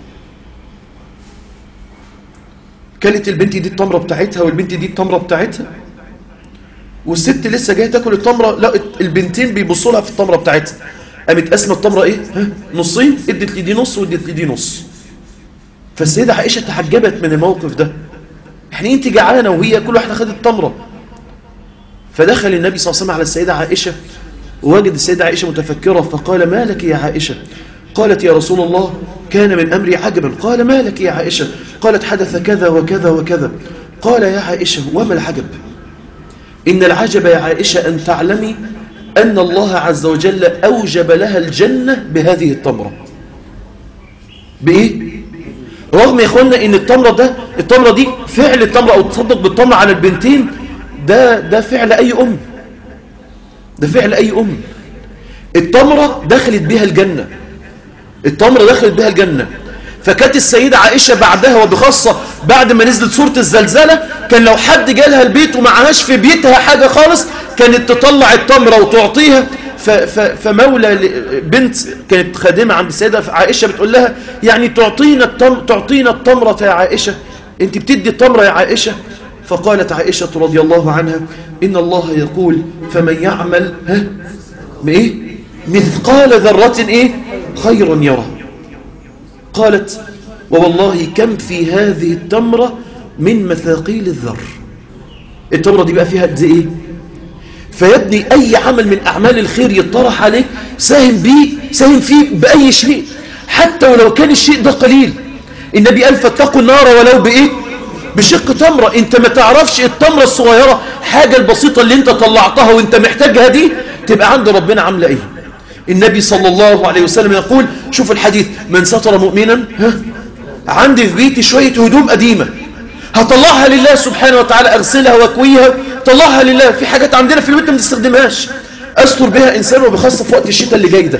كلت البنت دي التمرة بتاعتها والبنت دي التمرة بتاعتها والست لسه جايه تاكل التمرة لقت البنتين بيبصوا لها في التمرة بتاعتها قامت قسمه التمرة ايه ها نصين ادت لي دي نص وادت لي دي نص فالسيدة عائشة تحجبت من الموقف ده يعني انت جعانة وهي كل واحدة خدت تمرة فدخل النبي صلى الله عليه وسلم على السيدة عائشة ووجد السيدة عائشة متفكرة فقال ما لك يا عائشة قالت يا رسول الله كان من أمري عجبا قال ما لك يا عائشة قالت حدث كذا وكذا وكذا قال يا عائشة وما العجب إن العجب يا عائشة أن تعلمي أن الله عز وجل أوجب لها الجنة بهذه التمرة بإيه؟ رغم يا إخوانا إن التمرة ده التمرة دي فعل التمرة أو تصدق بالتمرة على البنتين ده ده فعل أي أم ده فعل أي أم التمرة دخلت بها الجنة التمرة دخلت بها الجنة فكانت السيدة عائشة بعدها وبخاصة بعد ما نزلت سورة الزلزلة كان لو حد جالها البيت ومعهاش في بيتها حاجة خالص كانت تطلع التمرة وتعطيها ف ف فمولى بنت كانت خادمة عند السيدة عائشة بتقول لها يعني تعطينا التم تعطينا التمرة يا عائشة انت بتدي التمرة يا عائشة فقالت عائشة رضي الله عنها إن الله يقول فمن يعمل ها بإيه مثقال ذرة إيه خيرا يرى قالت ووالله كم في هذه التمرة من مثاقيل الذر التمرة دي بقى فيها قد إيه فيبني أي عمل من أعمال الخير يطرح عليك ساهم بيه ساهم فيه بأي شيء حتى ولو كان الشيء ده قليل النبي قال فاتقوا النار ولو بإيه بشق تمرة انت ما تعرفش التمرة الصغيرة حاجة البسيطة اللي انت طلعتها وانت محتاجها دي تبقى عند ربنا عاملة ايه النبي صلى الله عليه وسلم يقول شوف الحديث من ستر مؤمنا ها عندي في بيتي شوية هدوم قديمة هطلعها لله سبحانه وتعالى أغسلها وأكويها طلعها لله في حاجات عندنا في البيت ما بنستخدمهاش أستر بها إنسان وبخاصة في وقت الشتاء اللي جاي ده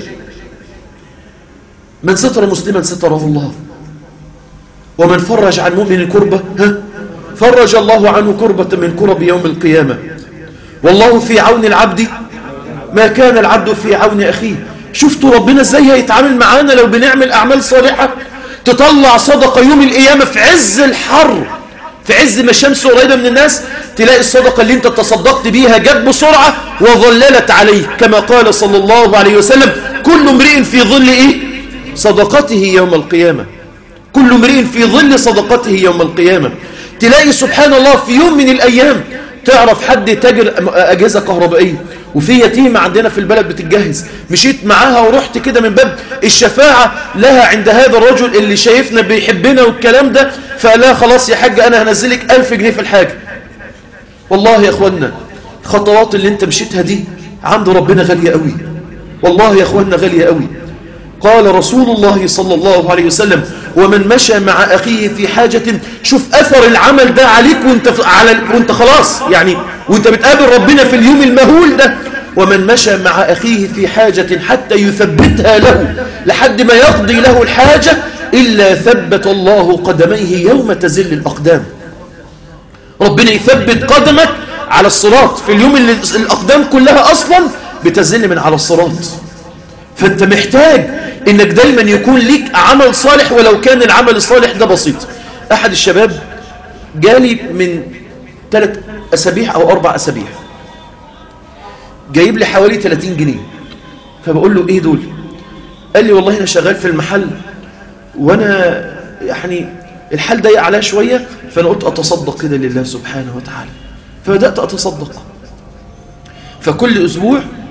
من ستر مسلما ستره الله ومن فرج عن مؤمن كربة ها فرج الله عنه كربة من كرب يوم القيامة والله في عون العبد ما كان العبد في عون أخيه شفتوا ربنا ازاي هيتعامل معانا لو بنعمل أعمال صالحة تطلع صدقة يوم القيامة في عز الحر في عز ما الشمس قريبة من الناس تلاقي الصدقة اللي انت تصدقت بيها جت بسرعة وظللت عليك كما قال صلى الله عليه وسلم كل امرئ في ظل ايه صدقته يوم القيامة كل امرئ في ظل صدقته يوم القيامة تلاقي سبحان الله في يوم من الأيام تعرف حد تاجر أجهزة كهربائية وفي يتيمة عندنا في البلد بتتجهز مشيت معاها ورحت كده من باب الشفاعة لها عند هذا الرجل اللي شايفنا بيحبنا والكلام ده فقال لها خلاص يا حاج أنا هنزلك ألف جنيه في الحاجة والله يا أخوانا الخطوات اللي انت مشيتها دي عند ربنا غالية قوي والله يا أخوانا غالية قوي قال رسول الله صلى الله عليه وسلم ومن مشى مع أخيه في حاجة شوف أثر العمل ده عليك وانت, على وانت خلاص يعني وانت بتقابل ربنا في اليوم المهول ده ومن مشى مع أخيه في حاجة حتى يثبتها له لحد ما يقضي له الحاجة إلا ثبت الله قدميه يوم تزل الأقدام ربنا يثبت قدمك على الصراط في اليوم اللي الأقدام كلها أصلا بتزل من على الصراط فأنت محتاج إنك دايما يكون ليك عمل صالح ولو كان العمل الصالح ده بسيط أحد الشباب جالي من ثلاث أسابيع أو أربع أسابيع جايب لي حوالي 30 جنيه فبقول له إيه دول قال لي والله أنا شغال في المحل وأنا يعني الحال ضيق عليا شوية فأنا قلت أتصدق كده لله سبحانه وتعالى فبدأت أتصدق فكل أسبوع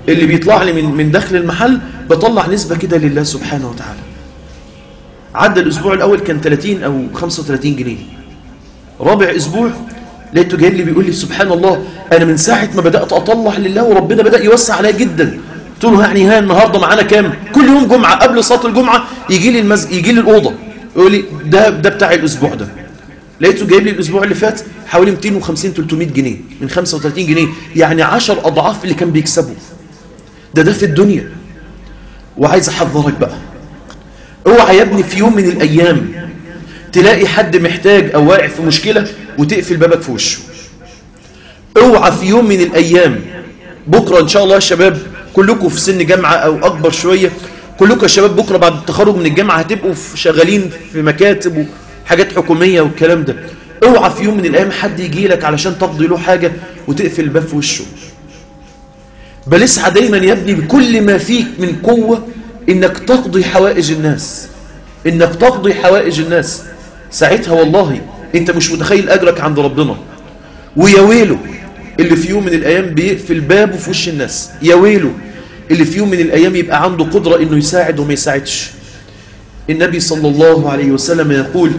اللي بيطلع لي من من داخل المحل بطلع نسبة كده لله سبحانه وتعالى عدى الأسبوع الأول كان 30 أو 35 جنيه رابع أسبوع لقيته جاي لي بيقول لي سبحان الله أنا من ساعة ما بدأت أطلع لله وربنا بدأ يوسع عليا جدا قلت له يعني ها النهاردة معانا كام كل يوم جمعة قبل صلاة الجمعة يجي لي المز... يجي لي الأوضة يقول لي ده ده بتاع الأسبوع ده لقيته جايب لي الأسبوع اللي فات حوالي 250 300 جنيه من 35 جنيه يعني 10 أضعاف اللي كان بيكسبه ده ده في الدنيا وعايز أحذرك بقى اوعى يا ابني في يوم من الأيام تلاقي حد محتاج أو واقع في مشكلة وتقفل بابك في وشه اوعى في يوم من الأيام بكرة إن شاء الله يا شباب كلكم في سن جامعة أو أكبر شوية كلكم يا شباب بكرة بعد التخرج من الجامعة هتبقوا في شغالين في مكاتب وحاجات حكومية والكلام ده اوعى في يوم من الأيام حد يجي لك علشان تقضي له حاجة وتقفل الباب في وشه بل اسعى دايما يا ابني بكل ما فيك من قوة انك تقضي حوائج الناس انك تقضي حوائج الناس ساعتها والله انت مش متخيل اجرك عند ربنا ويا ويله اللي في يوم من الايام بيقفل بابه في وش الناس يا ويله اللي في يوم من الايام يبقى عنده قدرة انه يساعد وما يساعدش النبي صلى الله عليه وسلم يقول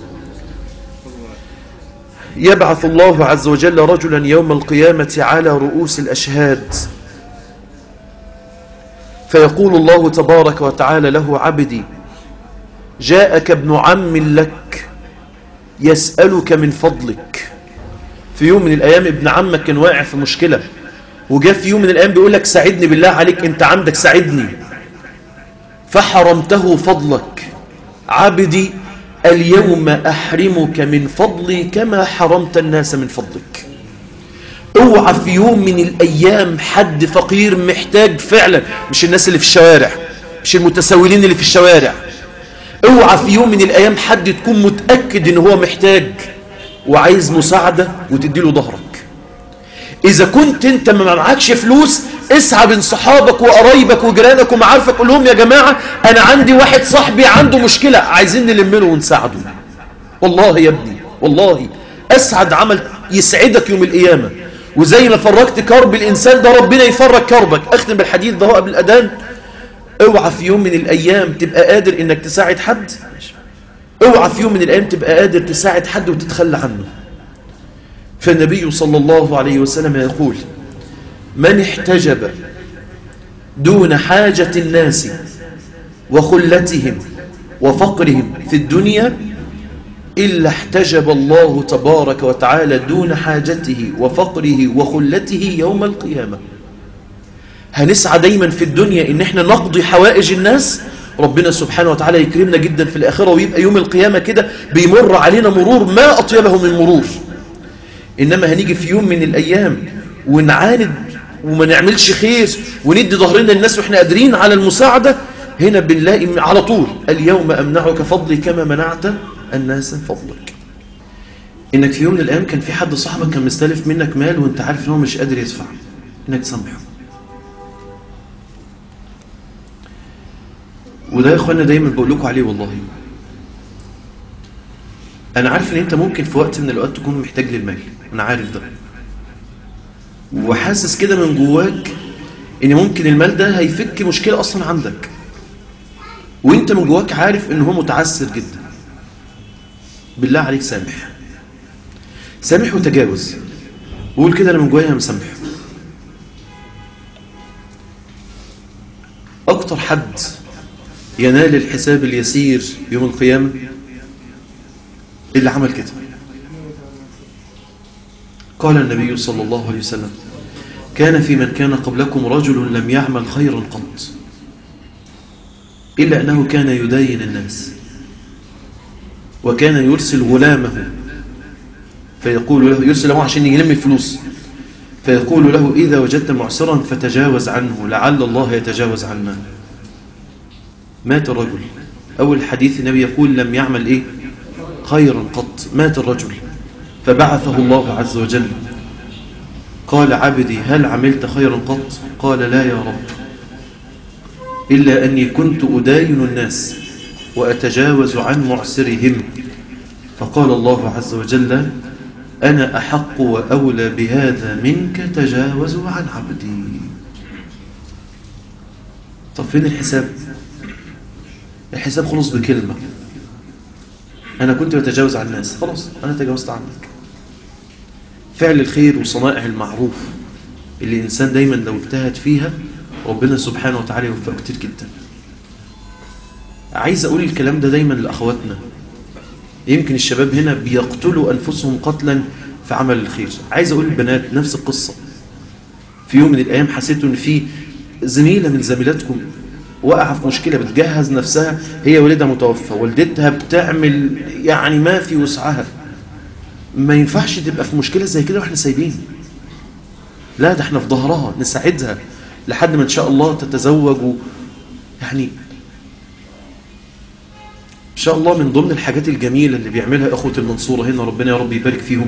يبعث الله عز وجل رجلا يوم القيامة على رؤوس الأشهاد فيقول الله تبارك وتعالى له عبدي جاءك ابن عم لك يسألك من فضلك في يوم من الأيام ابن عمك كان واقع في مشكلة وجاء في يوم من الأيام بيقول لك ساعدني بالله عليك انت عندك ساعدني فحرمته فضلك عبدي اليوم أحرمك من فضلي كما حرمت الناس من فضلك اوعى في يوم من الأيام حد فقير محتاج فعلا مش الناس اللي في الشوارع مش المتسولين اللي في الشوارع اوعى في يوم من الأيام حد تكون متأكد ان هو محتاج وعايز مساعدة وتديله ظهرك إذا كنت أنت ما معكش فلوس اسعى بين صحابك وقرايبك وجيرانك ومعارفك قول لهم يا جماعة أنا عندي واحد صاحبي عنده مشكلة عايزين نلم له ونساعده والله يا ابني والله أسعد عمل يسعدك يوم القيامة وزي ما فرجت كرب الإنسان ده ربنا يفرج كربك أختم بالحديث ده قبل الأذان اوعى في يوم من الأيام تبقى قادر إنك تساعد حد اوعى في يوم من الأيام تبقى قادر تساعد حد وتتخلى عنه فالنبي صلى الله عليه وسلم يقول من احتجب دون حاجة الناس وخلتهم وفقرهم في الدنيا إلا احتجب الله تبارك وتعالى دون حاجته وفقره وخلته يوم القيامة هنسعى دايما في الدنيا إن احنا نقضي حوائج الناس ربنا سبحانه وتعالى يكرمنا جدا في الآخرة ويبقى يوم القيامة كده بيمر علينا مرور ما أطيبه من مرور إنما هنيجي في يوم من الأيام ونعاند وما نعملش خير وندي ظهرنا للناس وإحنا قادرين على المساعدة هنا بنلاقي على طول اليوم أمنعك فضلي كما منعت الناس فضلك إنك في يوم من الأيام كان في حد صاحبك كان مستلف منك مال وانت عارف إنه مش قادر يدفع إنك تسامحه وده يا اخوانا دايما بقول لكم عليه والله انا عارف ان انت ممكن في وقت من الاوقات تكون محتاج للمال انا عارف ده وحاسس كده من جواك ان ممكن المال ده هيفك مشكله اصلا عندك وانت من جواك عارف ان هو متعسر جدا بالله عليك سامح سامح وتجاوز وقول كده انا من جوايا مسامح اكتر حد ينال الحساب اليسير يوم القيامة اللي عمل كده قال النبي صلى الله عليه وسلم كان في من كان قبلكم رجل لم يعمل خيرا قط إلا أنه كان يداين الناس وكان يرسل غلامه فيقول له يرسل له عشان يلم الفلوس فيقول له إذا وجدت معسرا فتجاوز عنه لعل الله يتجاوز عنا مات الرجل أول حديث النبي يقول لم يعمل إيه خيرا قط مات الرجل فبعثه الله عز وجل قال عبدي هل عملت خيرا قط قال لا يا رب إلا أني كنت أداين الناس وأتجاوز عن معسرهم فقال الله عز وجل أنا أحق وأولى بهذا منك تجاوزوا عن عبدي طب فين الحساب الحساب خلص بكلمة أنا كنت بتجاوز عن الناس خلاص أنا تجاوزت عنك فعل الخير وصنائع المعروف اللي الإنسان دايما لو اجتهد فيها ربنا سبحانه وتعالى يوفقه كتير جدا عايز أقول الكلام ده دايما لأخواتنا يمكن الشباب هنا بيقتلوا أنفسهم قتلا في عمل الخير عايز أقول البنات نفس القصة في يوم من الأيام حسيت أن في زميلة من زميلاتكم وقع في مشكلة بتجهز نفسها هي والدها متوفى والدتها بتعمل يعني ما في وسعها ما ينفعش تبقى في مشكلة زي كده واحنا سايبين لا ده احنا في ظهرها نساعدها لحد ما ان شاء الله تتزوج و... يعني ان شاء الله من ضمن الحاجات الجميلة اللي بيعملها اخوة المنصورة هنا ربنا يا رب يبارك فيهم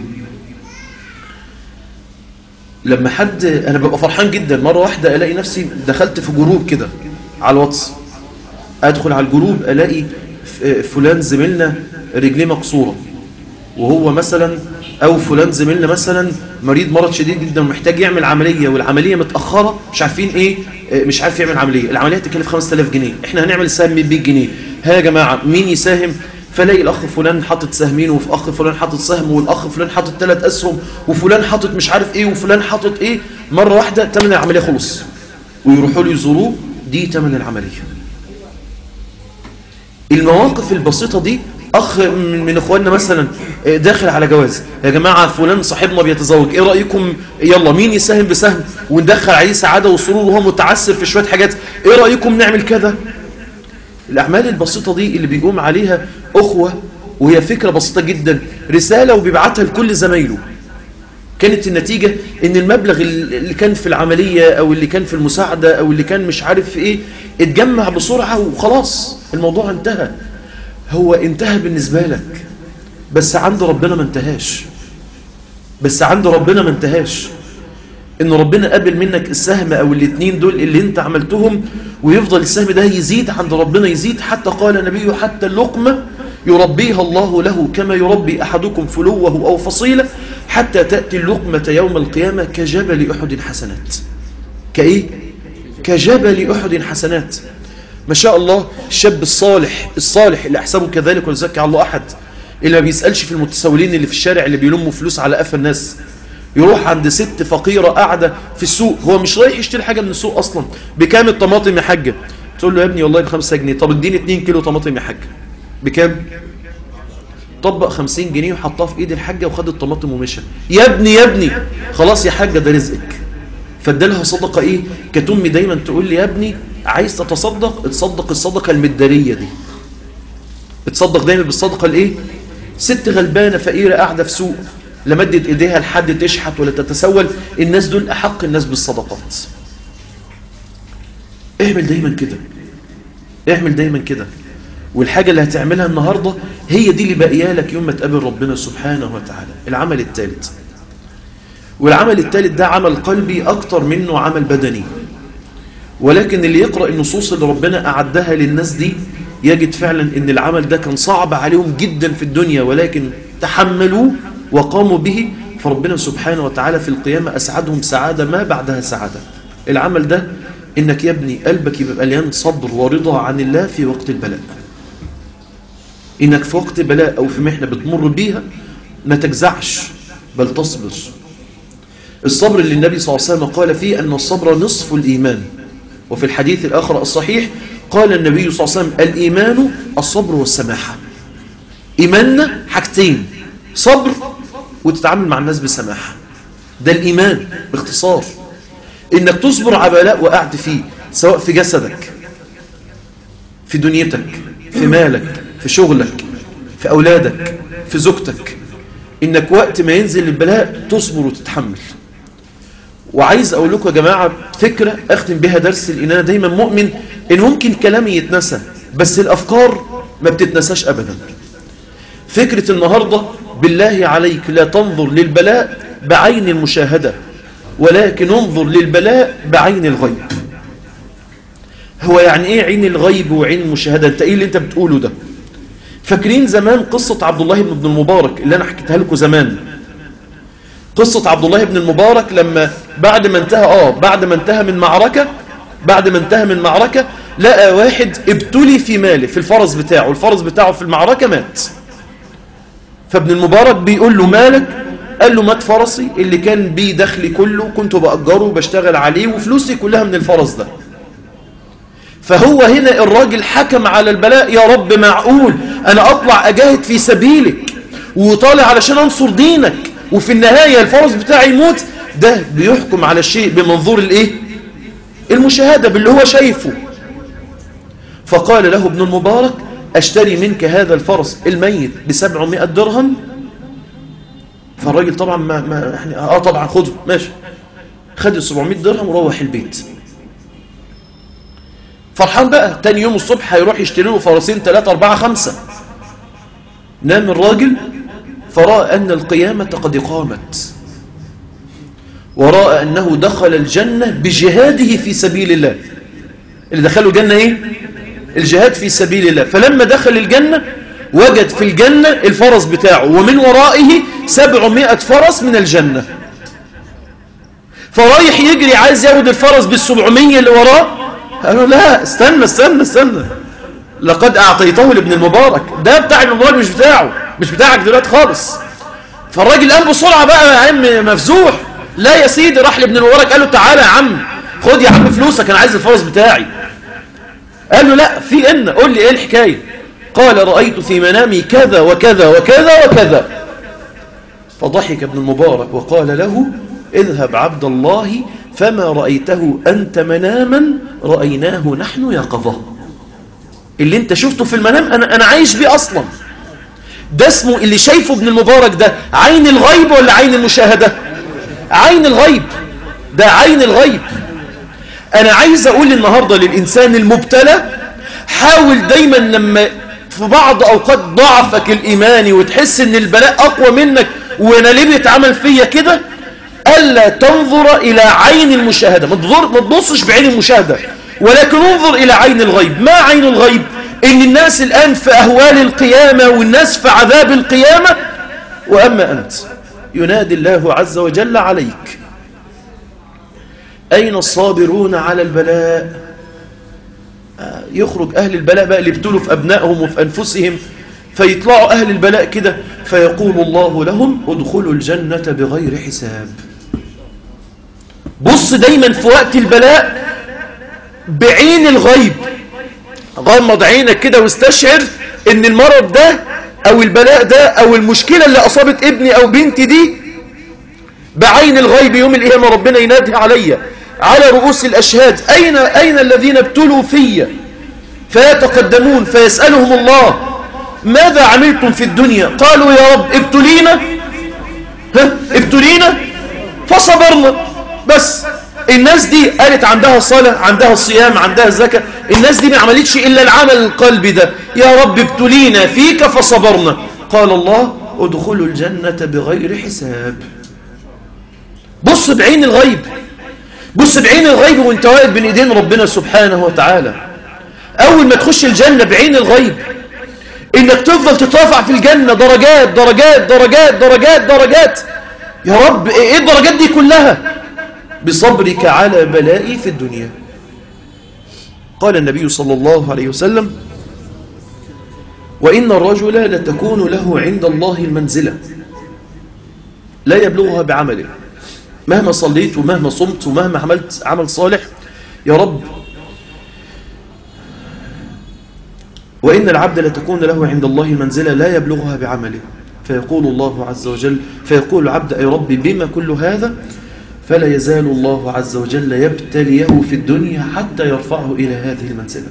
لما حد انا ببقى فرحان جدا مرة واحدة الاقي نفسي دخلت في جروب كده على الواتس ادخل على الجروب الاقي فلان زميلنا رجليه مكسوره وهو مثلا او فلان زميلنا مثلا مريض مرض شديد جدا ومحتاج يعمل عمليه والعمليه متاخره مش عارفين ايه مش عارف يعمل عمليه العمليه تكلف 5000 جنيه احنا هنعمل سهم 100 جنيه ها يا جماعه مين يساهم فلاقي الاخ فلان حاطط سهمين وفي اخ فلان حاطط سهم والاخ فلان حاطط ثلاث اسهم وفلان حاطط مش عارف ايه وفلان حاطط ايه مره واحده ثمن العمليه خلص ويروحوا له يزوروه دي ثمن العمليه المواقف البسيطه دي اخ من اخواننا مثلا داخل على جواز يا جماعه فلان صاحبنا بيتزوج ايه رايكم يلا مين يساهم بسهم وندخل عليه سعاده وسرور وهو متعسر في شويه حاجات ايه رايكم نعمل كذا الاعمال البسيطه دي اللي بيقوم عليها اخوه وهي فكره بسيطه جدا رساله وبيبعتها لكل زمايله كانت النتيجة ان المبلغ اللي كان في العملية او اللي كان في المساعدة او اللي كان مش عارف في ايه اتجمع بسرعة وخلاص الموضوع انتهى هو انتهى بالنسبة لك بس عند ربنا ما انتهاش بس عند ربنا ما انتهاش ان ربنا قبل منك السهم او الاتنين دول اللي انت عملتهم ويفضل السهم ده يزيد عند ربنا يزيد حتى قال نبيه حتى اللقمة يربيها الله له كما يربي أحدكم فلوه أو فصيلة حتى تأتي اللقمة يوم القيامة كجبل أحد حسنات كإيه؟ كجبل أحد حسنات ما شاء الله الشاب الصالح الصالح اللي أحسبه كذلك ويزكي على الله أحد اللي ما بيسألش في المتسولين اللي في الشارع اللي بيلموا فلوس على قفا الناس يروح عند ست فقيرة قاعدة في السوق هو مش رايح يشتري حاجة من السوق أصلا بكام الطماطم يا حاجة تقول له يا ابني والله بخمسة جنيه طب اديني 2 كيلو طماطم يا حاجة بكام طبق 50 جنيه وحطها في ايد الحاجة وخد الطماطم ومشى يا ابني يا ابني خلاص يا حاجة ده رزقك فادالها صدقة ايه كانت امي دايما تقول لي يا ابني عايز تتصدق اتصدق الصدقة المدارية دي اتصدق دايما بالصدقة الايه ست غلبانة فقيرة قاعدة في سوق لا مدت ايديها لحد تشحت ولا تتسول الناس دول احق الناس بالصدقات اعمل دايما كده اعمل دايما كده والحاجة اللي هتعملها النهاردة هي دي اللي باقيه لك يوم ما تقابل ربنا سبحانه وتعالى العمل الثالث والعمل الثالث ده عمل قلبي أكتر منه عمل بدني ولكن اللي يقرأ النصوص اللي ربنا أعدها للناس دي يجد فعلا ان العمل ده كان صعب عليهم جدا في الدنيا ولكن تحملوه وقاموا به فربنا سبحانه وتعالى في القيامة أسعدهم سعادة ما بعدها سعادة العمل ده إنك يا ابني قلبك يبقى مليان صبر ورضا عن الله في وقت البلاء إنك في وقت بلاء أو في محنة بتمر بيها ما تجزعش بل تصبر الصبر اللي النبي صلى الله عليه وسلم قال فيه أن الصبر نصف الإيمان وفي الحديث الآخر الصحيح قال النبي صلى الله عليه وسلم الإيمان الصبر والسماحة إيماننا حاجتين صبر وتتعامل مع الناس بسماحة ده الإيمان باختصار إنك تصبر على بلاء وقعت فيه سواء في جسدك في دنيتك في مالك في شغلك في أولادك في زوجتك إنك وقت ما ينزل البلاء تصبر وتتحمل وعايز أقول لكم يا جماعة فكرة أختم بها درس لأن أنا دايما مؤمن إن ممكن كلامي يتنسى بس الأفكار ما بتتنساش أبدا فكرة النهاردة بالله عليك لا تنظر للبلاء بعين المشاهدة ولكن انظر للبلاء بعين الغيب هو يعني ايه عين الغيب وعين المشاهدة انت ايه اللي انت بتقوله ده فاكرين زمان قصة عبد الله بن المبارك اللي انا حكيتها لكم زمان قصة عبد الله بن المبارك لما بعد ما انتهى اه بعد ما انتهى من معركة بعد ما انتهى من معركة لقى واحد ابتلي في ماله في الفرس بتاعه الفرس بتاعه في المعركة مات فابن المبارك بيقول له مالك قال له مات فرسي اللي كان بيه دخلي كله كنت بأجره وبشتغل عليه وفلوسي كلها من الفرس ده فهو هنا الراجل حكم على البلاء يا رب معقول أنا أطلع أجاهد في سبيلك وطالع علشان أنصر دينك وفي النهاية الفرس بتاعي يموت ده بيحكم على الشيء بمنظور الايه المشاهدة باللي هو شايفه فقال له ابن المبارك أشتري منك هذا الفرس الميت بسبعمائة درهم فالراجل طبعا ما, ما يعني اه طبعا خده ماشي خد ال 700 درهم وروح البيت فرحان بقى تاني يوم الصبح هيروح يشتري له فرسين ثلاثة أربعة خمسة نام الراجل فرأى أن القيامة قد قامت ورأى أنه دخل الجنة بجهاده في سبيل الله اللي دخلوا الجنة إيه؟ الجهاد في سبيل الله فلما دخل الجنة وجد في الجنة الفرس بتاعه ومن ورائه سبعمائة فرس من الجنة فرايح يجري عايز ياخد الفرس بالسبعمية اللي وراه قالوا لا استنى استنى استنى لقد أعطيته لابن المبارك ده بتاع ابن المبارك مش بتاعه مش بتاعك دلوقتي خالص فالراجل قام بسرعة بقى يا عم مفزوح لا يا سيدي راح لابن المبارك قال له تعالى يا عم خد يا عم فلوسك انا عايز الفرس بتاعي قال له لا في ان قول لي ايه الحكايه قال رايت في منامي كذا وكذا وكذا وكذا فضحك ابن المبارك وقال له اذهب عبد الله فما رايته انت مناما رايناه نحن يقظه اللي انت شفته في المنام انا انا عايش بيه اصلا ده اسمه اللي شايفه ابن المبارك ده عين الغيب ولا عين المشاهده عين الغيب ده عين الغيب أنا عايز أقول النهاردة للإنسان المبتلى حاول دايما لما في بعض أوقات ضعفك الإيماني وتحس أن البلاء أقوى منك وأنا ليه بيتعمل فيا كده ألا تنظر إلى عين المشاهدة ما تبصش بعين المشاهدة ولكن انظر إلى عين الغيب ما عين الغيب إن الناس الآن في أهوال القيامة والناس في عذاب القيامة وأما أنت ينادي الله عز وجل عليك أين الصابرون على البلاء يخرج أهل البلاء بقى اللي ابتلوا في أبنائهم وفي أنفسهم فيطلعوا أهل البلاء كده فيقول الله لهم ادخلوا الجنة بغير حساب بص دايما في وقت البلاء بعين الغيب غمض عينك كده واستشعر ان المرض ده او البلاء ده او المشكلة اللي اصابت ابني او بنتي دي بعين الغيب يوم القيامة ربنا ينادي عليا على رؤوس الاشهاد اين اين الذين ابتلوا في فيتقدمون فيسألهم الله ماذا عملتم في الدنيا قالوا يا رب ابتلينا ها ابتلينا فصبرنا بس الناس دي قالت عندها الصلاة عندها الصيام عندها الزكاة الناس دي ما عملتش إلا العمل القلبي ده يا رب ابتلينا فيك فصبرنا قال الله ادخلوا الجنة بغير حساب بص بعين الغيب بص بعين الغيب وانت واقف بين ايدين ربنا سبحانه وتعالى اول ما تخش الجنة بعين الغيب انك تفضل تترافع في الجنة درجات درجات درجات درجات درجات يا رب ايه الدرجات دي كلها بصبرك على بلائي في الدنيا قال النبي صلى الله عليه وسلم وإن الرجل لتكون له عند الله المنزلة لا يبلغها بعمله مهما صليت ومهما صمت ومهما عملت عمل صالح يا رب وإن العبد لتكون له عند الله منزلة لا يبلغها بعمله فيقول الله عز وجل فيقول العبد أي رب بما كل هذا فلا يزال الله عز وجل يبتليه في الدنيا حتى يرفعه إلى هذه المنزلة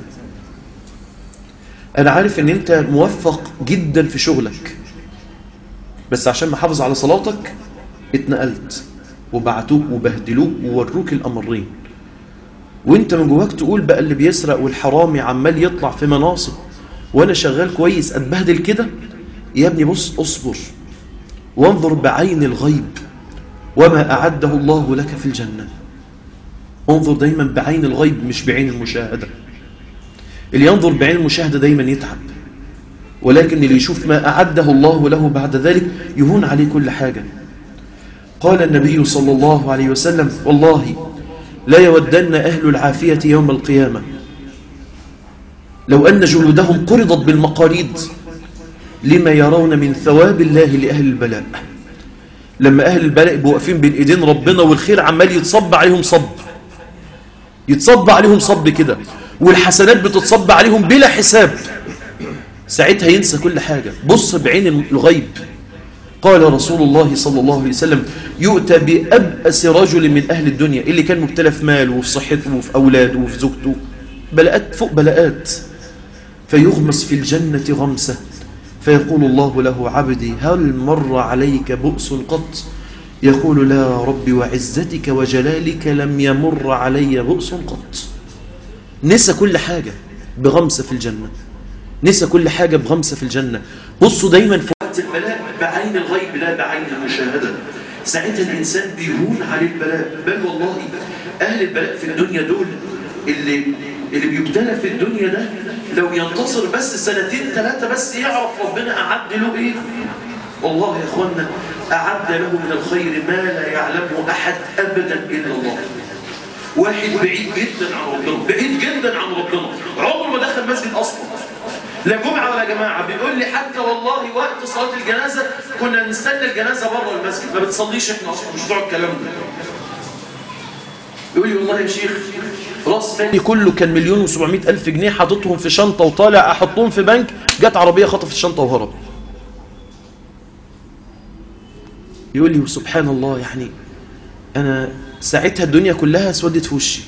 أنا عارف أن أنت موفق جدا في شغلك بس عشان محافظ على صلاتك اتنقلت وبعتوك وبهدلوك ووروك الأمرين وانت من جواك تقول بقى اللي بيسرق والحرامي عمال يطلع في مناصب وانا شغال كويس اتبهدل كده يا ابني بص اصبر وانظر بعين الغيب وما أعده الله لك في الجنة انظر دايما بعين الغيب مش بعين المشاهدة اللي ينظر بعين المشاهدة دايما يتعب ولكن اللي يشوف ما أعده الله له بعد ذلك يهون عليه كل حاجة قال النبي صلى الله عليه وسلم والله لا يودن أهل العافية يوم القيامة لو أن جلودهم قرضت بالمقاريض لما يرون من ثواب الله لأهل البلاء لما أهل البلاء يبقوا واقفين بين إيدين ربنا والخير عمال يتصب عليهم صب يتصب عليهم صب كده والحسنات بتتصب عليهم بلا حساب ساعتها ينسى كل حاجة بص بعين الغيب قال رسول الله صلى الله عليه وسلم يؤتى بأبأس رجل من أهل الدنيا اللي كان مبتلى في ماله وفي صحته وفي أولاده وفي زوجته بلاءات فوق بلاءات فيغمس في الجنة غمسة فيقول الله له عبدي هل مر عليك بؤس قط يقول لا رب وعزتك وجلالك لم يمر علي بؤس قط نسى كل حاجة بغمسة في الجنة نسى كل حاجة بغمسة في الجنة بصوا دايما في وقت البلاء بعين الغيب لا بعين المشاهدة ساعتها الإنسان بيهون عليه البلاء بل والله أهل البلاء في الدنيا دول اللي اللي بيبتلى في الدنيا ده لو ينتصر بس سنتين ثلاثة بس يعرف ربنا أعد له إيه والله يا إخوانا أعد له من الخير ما لا يعلمه أحد أبدا إلا الله واحد بعيد جدا عن ربنا بعيد جدا عن ربنا عمره ما دخل مسجد أصلا لا جمعة ولا جماعة بيقول لي حتى والله وقت صلاة الجنازة كنا نستنى الجنازة بره المسجد ما بتصليش احنا أصلا مش بتوع الكلام ده يقول لي والله يا شيخ راس مالي كله كان مليون وسبعمائة ألف جنيه حاططهم في شنطة وطالع أحطهم في بنك جت عربية خطفت الشنطة وهرب يقول لي سبحان الله يعني أنا ساعتها الدنيا كلها اسودت في وشي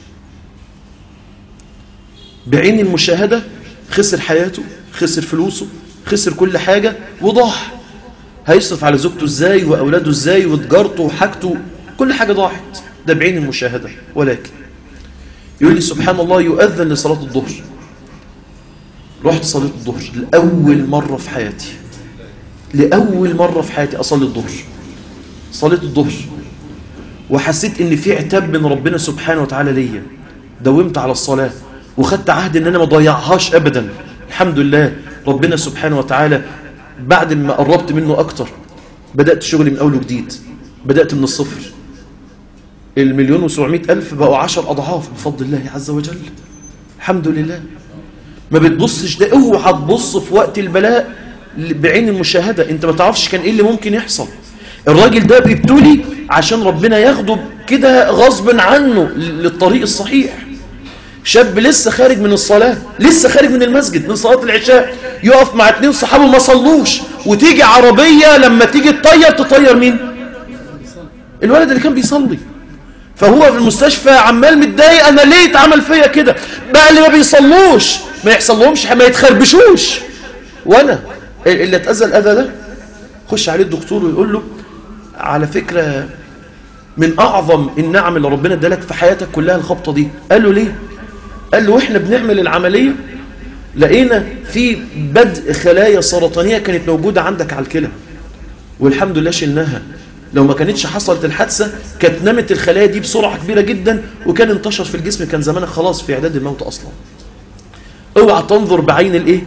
بعين المشاهدة خسر حياته خسر فلوسه خسر كل حاجة وضاع هيصرف على زوجته ازاي وأولاده ازاي وتجارته وحاجته كل حاجة ضاعت ده بعين المشاهدة ولكن يقول لي سبحان الله يؤذن لصلاة الظهر رحت صليت الظهر لأول مرة في حياتي لأول مرة في حياتي أصلي الظهر صليت الظهر وحسيت ان في عتاب من ربنا سبحانه وتعالى ليا داومت على الصلاة وخدت عهد ان انا ما ضيعهاش ابدا الحمد لله ربنا سبحانه وتعالى بعد ما قربت منه اكتر بدأت شغلي من اول وجديد بدأت من الصفر المليون وسبعمائة ألف بقوا عشر أضعاف بفضل الله عز وجل الحمد لله ما بتبصش ده اوعى تبص في وقت البلاء بعين المشاهدة انت ما تعرفش كان ايه اللي ممكن يحصل الراجل ده بيبتلي عشان ربنا ياخده كده غصب عنه للطريق الصحيح شاب لسه خارج من الصلاة لسه خارج من المسجد من صلاة العشاء يقف مع اتنين صحابه ما صلوش وتيجي عربية لما تيجي تطير تطير مين الولد اللي كان بيصلي فهو في المستشفى عمال متضايق انا ليه اتعمل فيا كده بقى اللي ما بيصلوش ما يحصلهمش ما يتخربشوش وانا اللي اتاذى الاذى ده خش عليه الدكتور ويقول له على فكرة من أعظم النعم اللي ربنا ادالك في حياتك كلها الخبطة دي قال له ليه قال له وإحنا بنعمل العملية لقينا في بدء خلايا سرطانية كانت موجودة عندك على الكلى والحمد لله شلناها لو ما كانتش حصلت الحادثة كانت نمت الخلايا دي بسرعة كبيرة جدا وكان انتشر في الجسم كان زمانك خلاص في إعداد الموت أصلا اوعى تنظر بعين الايه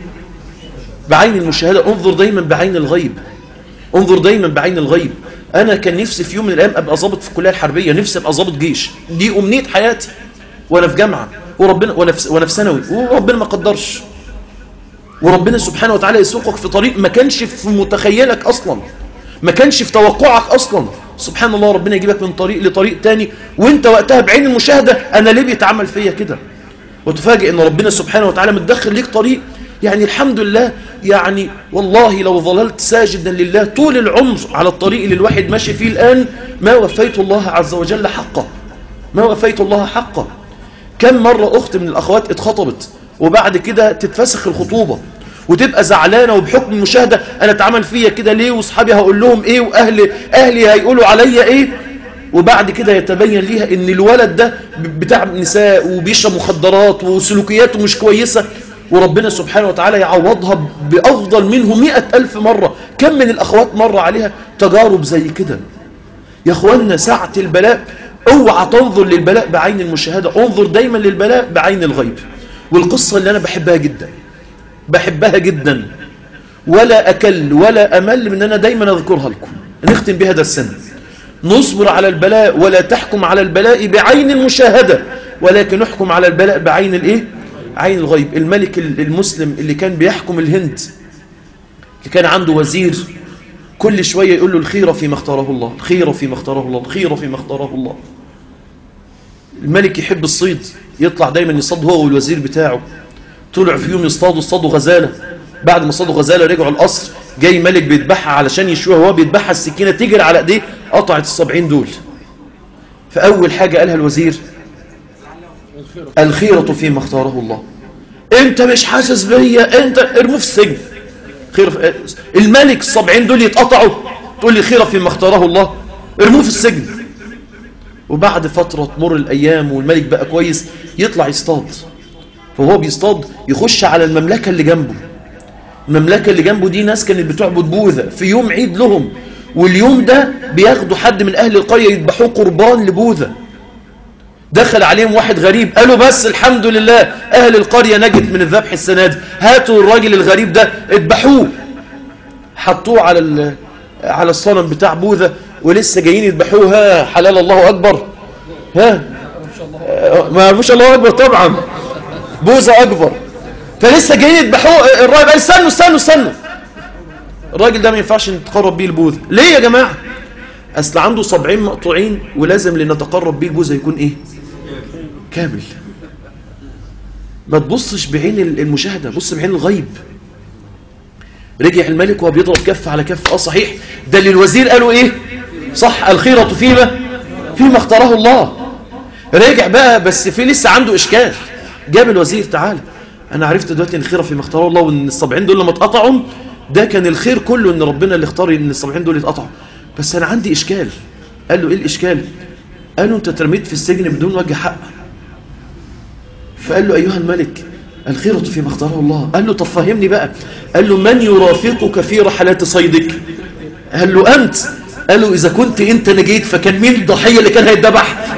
بعين المشاهدة انظر دايما بعين الغيب انظر دايما بعين الغيب انا كان نفسي في يوم من الايام ابقى ضابط في الكليه الحربيه نفسي ابقى ضابط جيش دي امنيه حياتي وانا في جامعه وربنا وانا في وانا في ثانوي وربنا ما قدرش وربنا سبحانه وتعالى يسوقك في طريق ما كانش في متخيلك اصلا ما كانش في توقعك اصلا سبحان الله ربنا يجيبك من طريق لطريق تاني وانت وقتها بعين المشاهده انا ليه بيتعمل فيا كده وتفاجئ ان ربنا سبحانه وتعالى متدخل ليك طريق يعني الحمد لله يعني والله لو ظللت ساجدا لله طول العمر على الطريق اللي الواحد ماشي فيه الآن ما وفيت الله عز وجل حقه ما وفيت الله حقه كم مرة أخت من الأخوات اتخطبت وبعد كده تتفسخ الخطوبة وتبقى زعلانة وبحكم المشاهدة أنا اتعمل فيا كده ليه وصحابي هقول لهم إيه وأهلي أهلي هيقولوا عليا إيه وبعد كده يتبين ليها ان الولد ده بتاع نساء وبيشرب مخدرات وسلوكياته مش كويسة وربنا سبحانه وتعالى يعوضها بأفضل منه مئة ألف مرة كم من الأخوات مر عليها تجارب زي كده يا أخوانا ساعة البلاء اوعى تنظر للبلاء بعين المشاهدة انظر دايما للبلاء بعين الغيب والقصة اللي أنا بحبها جدا بحبها جدا ولا أكل ولا أمل من أنا دايما أذكرها لكم نختم بها درسنا نصبر على البلاء ولا تحكم على البلاء بعين المشاهدة ولكن نحكم على البلاء بعين الايه عين الغيب الملك المسلم اللي كان بيحكم الهند اللي كان عنده وزير كل شوية يقول له الخيرة فيما اختاره الله الخيرة فيما اختاره الله الخيرة فيما اختاره الله الملك يحب الصيد يطلع دايما يصطاد هو والوزير بتاعه طلع في يوم يصطادوا اصطادوا غزالة بعد ما صادوا غزالة رجعوا القصر جاي ملك بيذبحها علشان يشويها وهو بيذبحها السكينة تجري على ايديه قطعت السبعين دول فأول حاجة قالها الوزير الخيرة فيما اختاره الله انت مش حاسس بيا انت ارموه في السجن خير الملك السبعين دول يتقطعوا تقول لي خيرة فيما اختاره الله ارموه في السجن وبعد فترة تمر الأيام والملك بقى كويس يطلع يصطاد فهو بيصطاد يخش على المملكة اللي جنبه المملكة اللي جنبه دي ناس كانت بتعبد بوذا في يوم عيد لهم واليوم ده بياخدوا حد من أهل القرية يذبحوه قربان لبوذا دخل عليهم واحد غريب قالوا بس الحمد لله أهل القرية نجت من الذبح السنة دي هاتوا الراجل الغريب ده اذبحوه حطوه على على الصنم بتاع بوذا ولسه جايين يذبحوه ها حلال الله أكبر ها ما مش الله أكبر طبعا بوذا أكبر فلسه جايين يذبحوه الراجل قال استنوا استنوا استنوا الراجل ده ما ينفعش نتقرب بيه البوذا ليه يا جماعة أصل عنده صبعين مقطوعين ولازم لنتقرب بيه البوذا يكون إيه كامل ما تبصش بعين المشاهدة بص بعين الغيب رجع الملك وهو بيضرب كف على كف اه صحيح ده اللي الوزير قالوا ايه صح الخيرة فيما فيما اختاره الله رجع بقى بس في لسه عنده اشكال جاب الوزير تعالى انا عرفت دلوقتي ان الخيرة فيما اختاره الله وان السبعين دول لما اتقطعوا ده كان الخير كله ان ربنا اللي اختار ان السبعين دول يتقطعوا بس انا عندي اشكال قال له ايه الاشكال قال له انت اترميت في السجن بدون وجه حق فقال له ايها الملك الخيرة فيما اختاره الله قال له طب فهمني بقى قال له من يرافقك في رحلات صيدك قال له أنت قال له إذا كنت أنت نجيت فكان مين الضحية اللي كان هيتذبح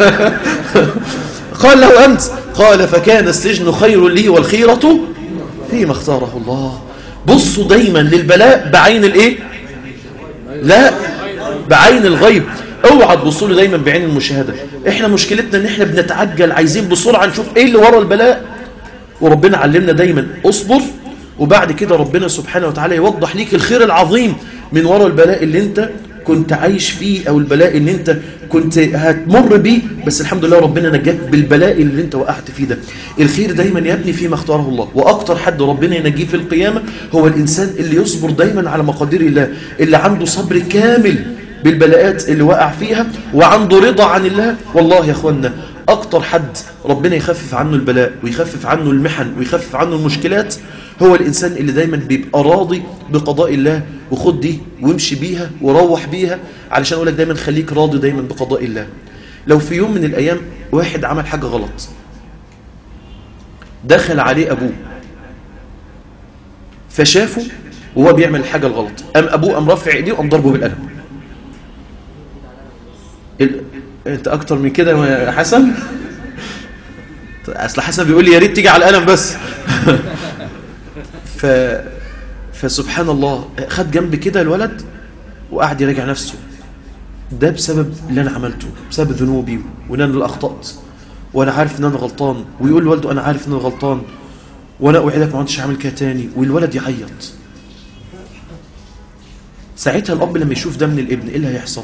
قال له أنت قال فكان السجن خير لي والخيرة فيما اختاره الله بصوا دايما للبلاء بعين الايه لا بعين الغيب اوعى تبصوا له دايما بعين المشاهده احنا مشكلتنا ان احنا بنتعجل عايزين بسرعه نشوف ايه اللي ورا البلاء وربنا علمنا دايما اصبر وبعد كده ربنا سبحانه وتعالى يوضح ليك الخير العظيم من ورا البلاء اللي انت كنت عايش فيه او البلاء اللي انت كنت هتمر بيه بس الحمد لله ربنا نجاك بالبلاء اللي انت وقعت فيه ده الخير دايما يبني فيما اختاره الله واكتر حد ربنا ينجيه في القيامة هو الانسان اللي يصبر دايما على مقادير الله اللي عنده صبر كامل بالبلاءات اللي وقع فيها وعنده رضا عن الله والله يا اخوانا اكتر حد ربنا يخفف عنه البلاء ويخفف عنه المحن ويخفف عنه المشكلات هو الإنسان اللي دايما بيبقى راضي بقضاء الله وخد دي وامشي بيها وروح بيها علشان أقول لك دايما خليك راضي دايما بقضاء الله لو في يوم من الأيام واحد عمل حاجة غلط دخل عليه أبوه فشافه وهو بيعمل الحاجة الغلط أم أبوه أم رفع إيديه وأم ضربه بالقلم ال... أنت أكتر من كده يا حسن أصل حسن بيقول لي يا ريت تيجي على القلم بس ف... فسبحان الله خد جنب كده الولد وقعد يراجع نفسه ده بسبب اللي انا عملته بسبب ذنوبي وان انا اللي اخطات وانا عارف ان انا غلطان ويقول لوالده انا عارف ان انا غلطان وانا اوعدك ما عدتش هعمل كده تاني والولد يعيط ساعتها الاب لما يشوف ده من الابن ايه اللي هيحصل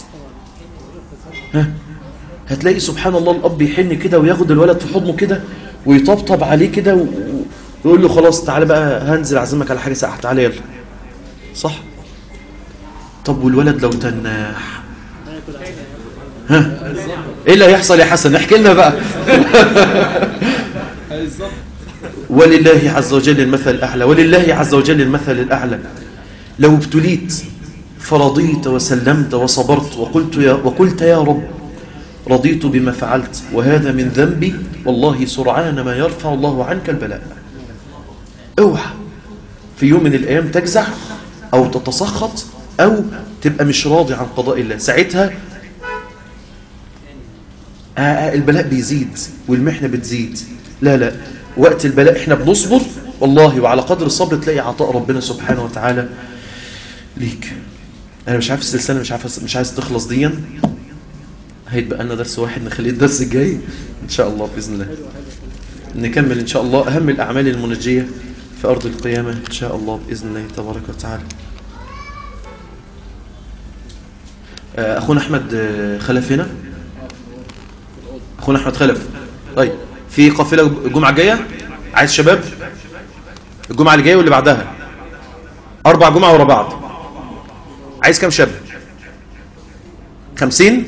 ها هتلاقي سبحان الله الاب يحن كده وياخد الولد في حضنه كده ويطبطب عليه كده و... يقول له خلاص تعالى بقى هنزل اعزمك على حاجه ساقعه تعالى يلا صح طب والولد لو تناح ها ايه اللي هيحصل يا حسن احكي لنا بقى ولله عز وجل المثل الاعلى ولله عز وجل المثل الاعلى لو ابتليت فرضيت وسلمت وصبرت وقلت يا وقلت يا رب رضيت بما فعلت وهذا من ذنبي والله سرعان ما يرفع الله عنك البلاء اوعى في يوم من الايام تجزع او تتسخط او تبقى مش راضي عن قضاء الله ساعتها آه البلاء بيزيد والمحنه بتزيد لا لا وقت البلاء احنا بنصبر والله وعلى قدر الصبر تلاقي عطاء ربنا سبحانه وتعالى ليك انا مش عارف السلسله مش عارف مش عايز تخلص ديا هيتبقى لنا درس واحد نخليه الدرس الجاي ان شاء الله باذن الله نكمل ان شاء الله اهم الاعمال المنجيه في ارض القيامه ان شاء الله باذن الله تبارك وتعالى آه، اخونا احمد آه، خلف هنا اخونا احمد خلف طيب في قافله الجمعه الجايه عايز شباب الجمعه اللي جايه واللي بعدها اربع جمعه ورا بعض عايز كام شاب خمسين